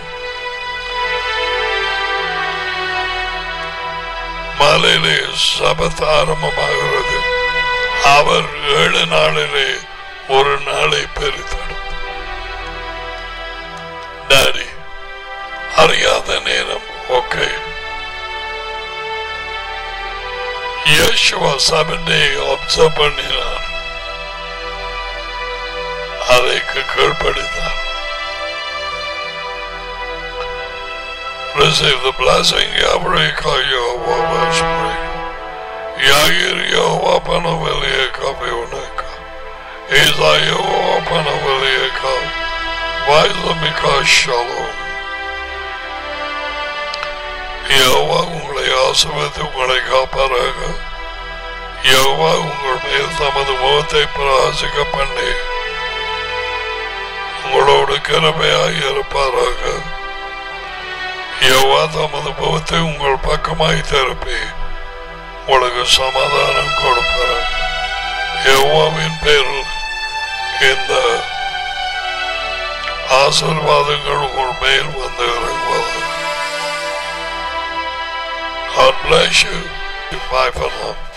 மாலையிலே சபத் ஆரம்பமாகிறது அவர் ஏழு நாளிலே ஒரு நாளை பெருத்தார் டாடி அறியாத நேரம் okay Yeshua seven day observe பண்ணினார் அதைக்கு கீழ்ப்படுத்தார் Receive the blessing, Yabrika Yahweh Vashpring. Yair Yahweh Panavelika Vioneka. Isa Yahweh Panavelika. Vaizamika Shalom. Jehovah உங்களை ஆசிர்வதித்து உங்களை காப்பாராக யெகோவா உங்கள் மேல் தமது முகத்தை பிரகாசிக்க பண்ணி உங்களோடு கிருபையாய் இருப்பாராக யெகோவா தமது முகத்தை உங்கள் பக்கமாய் திருப்பி உங்களுக்கு சமாதானம் கொடுப்பாராக யெகோவாவின் பேரில் இந்த ஆசீர்வாதங்கள் உங்கள் மேல் வந்து இறங்குவதாக God bless you. Bye for now.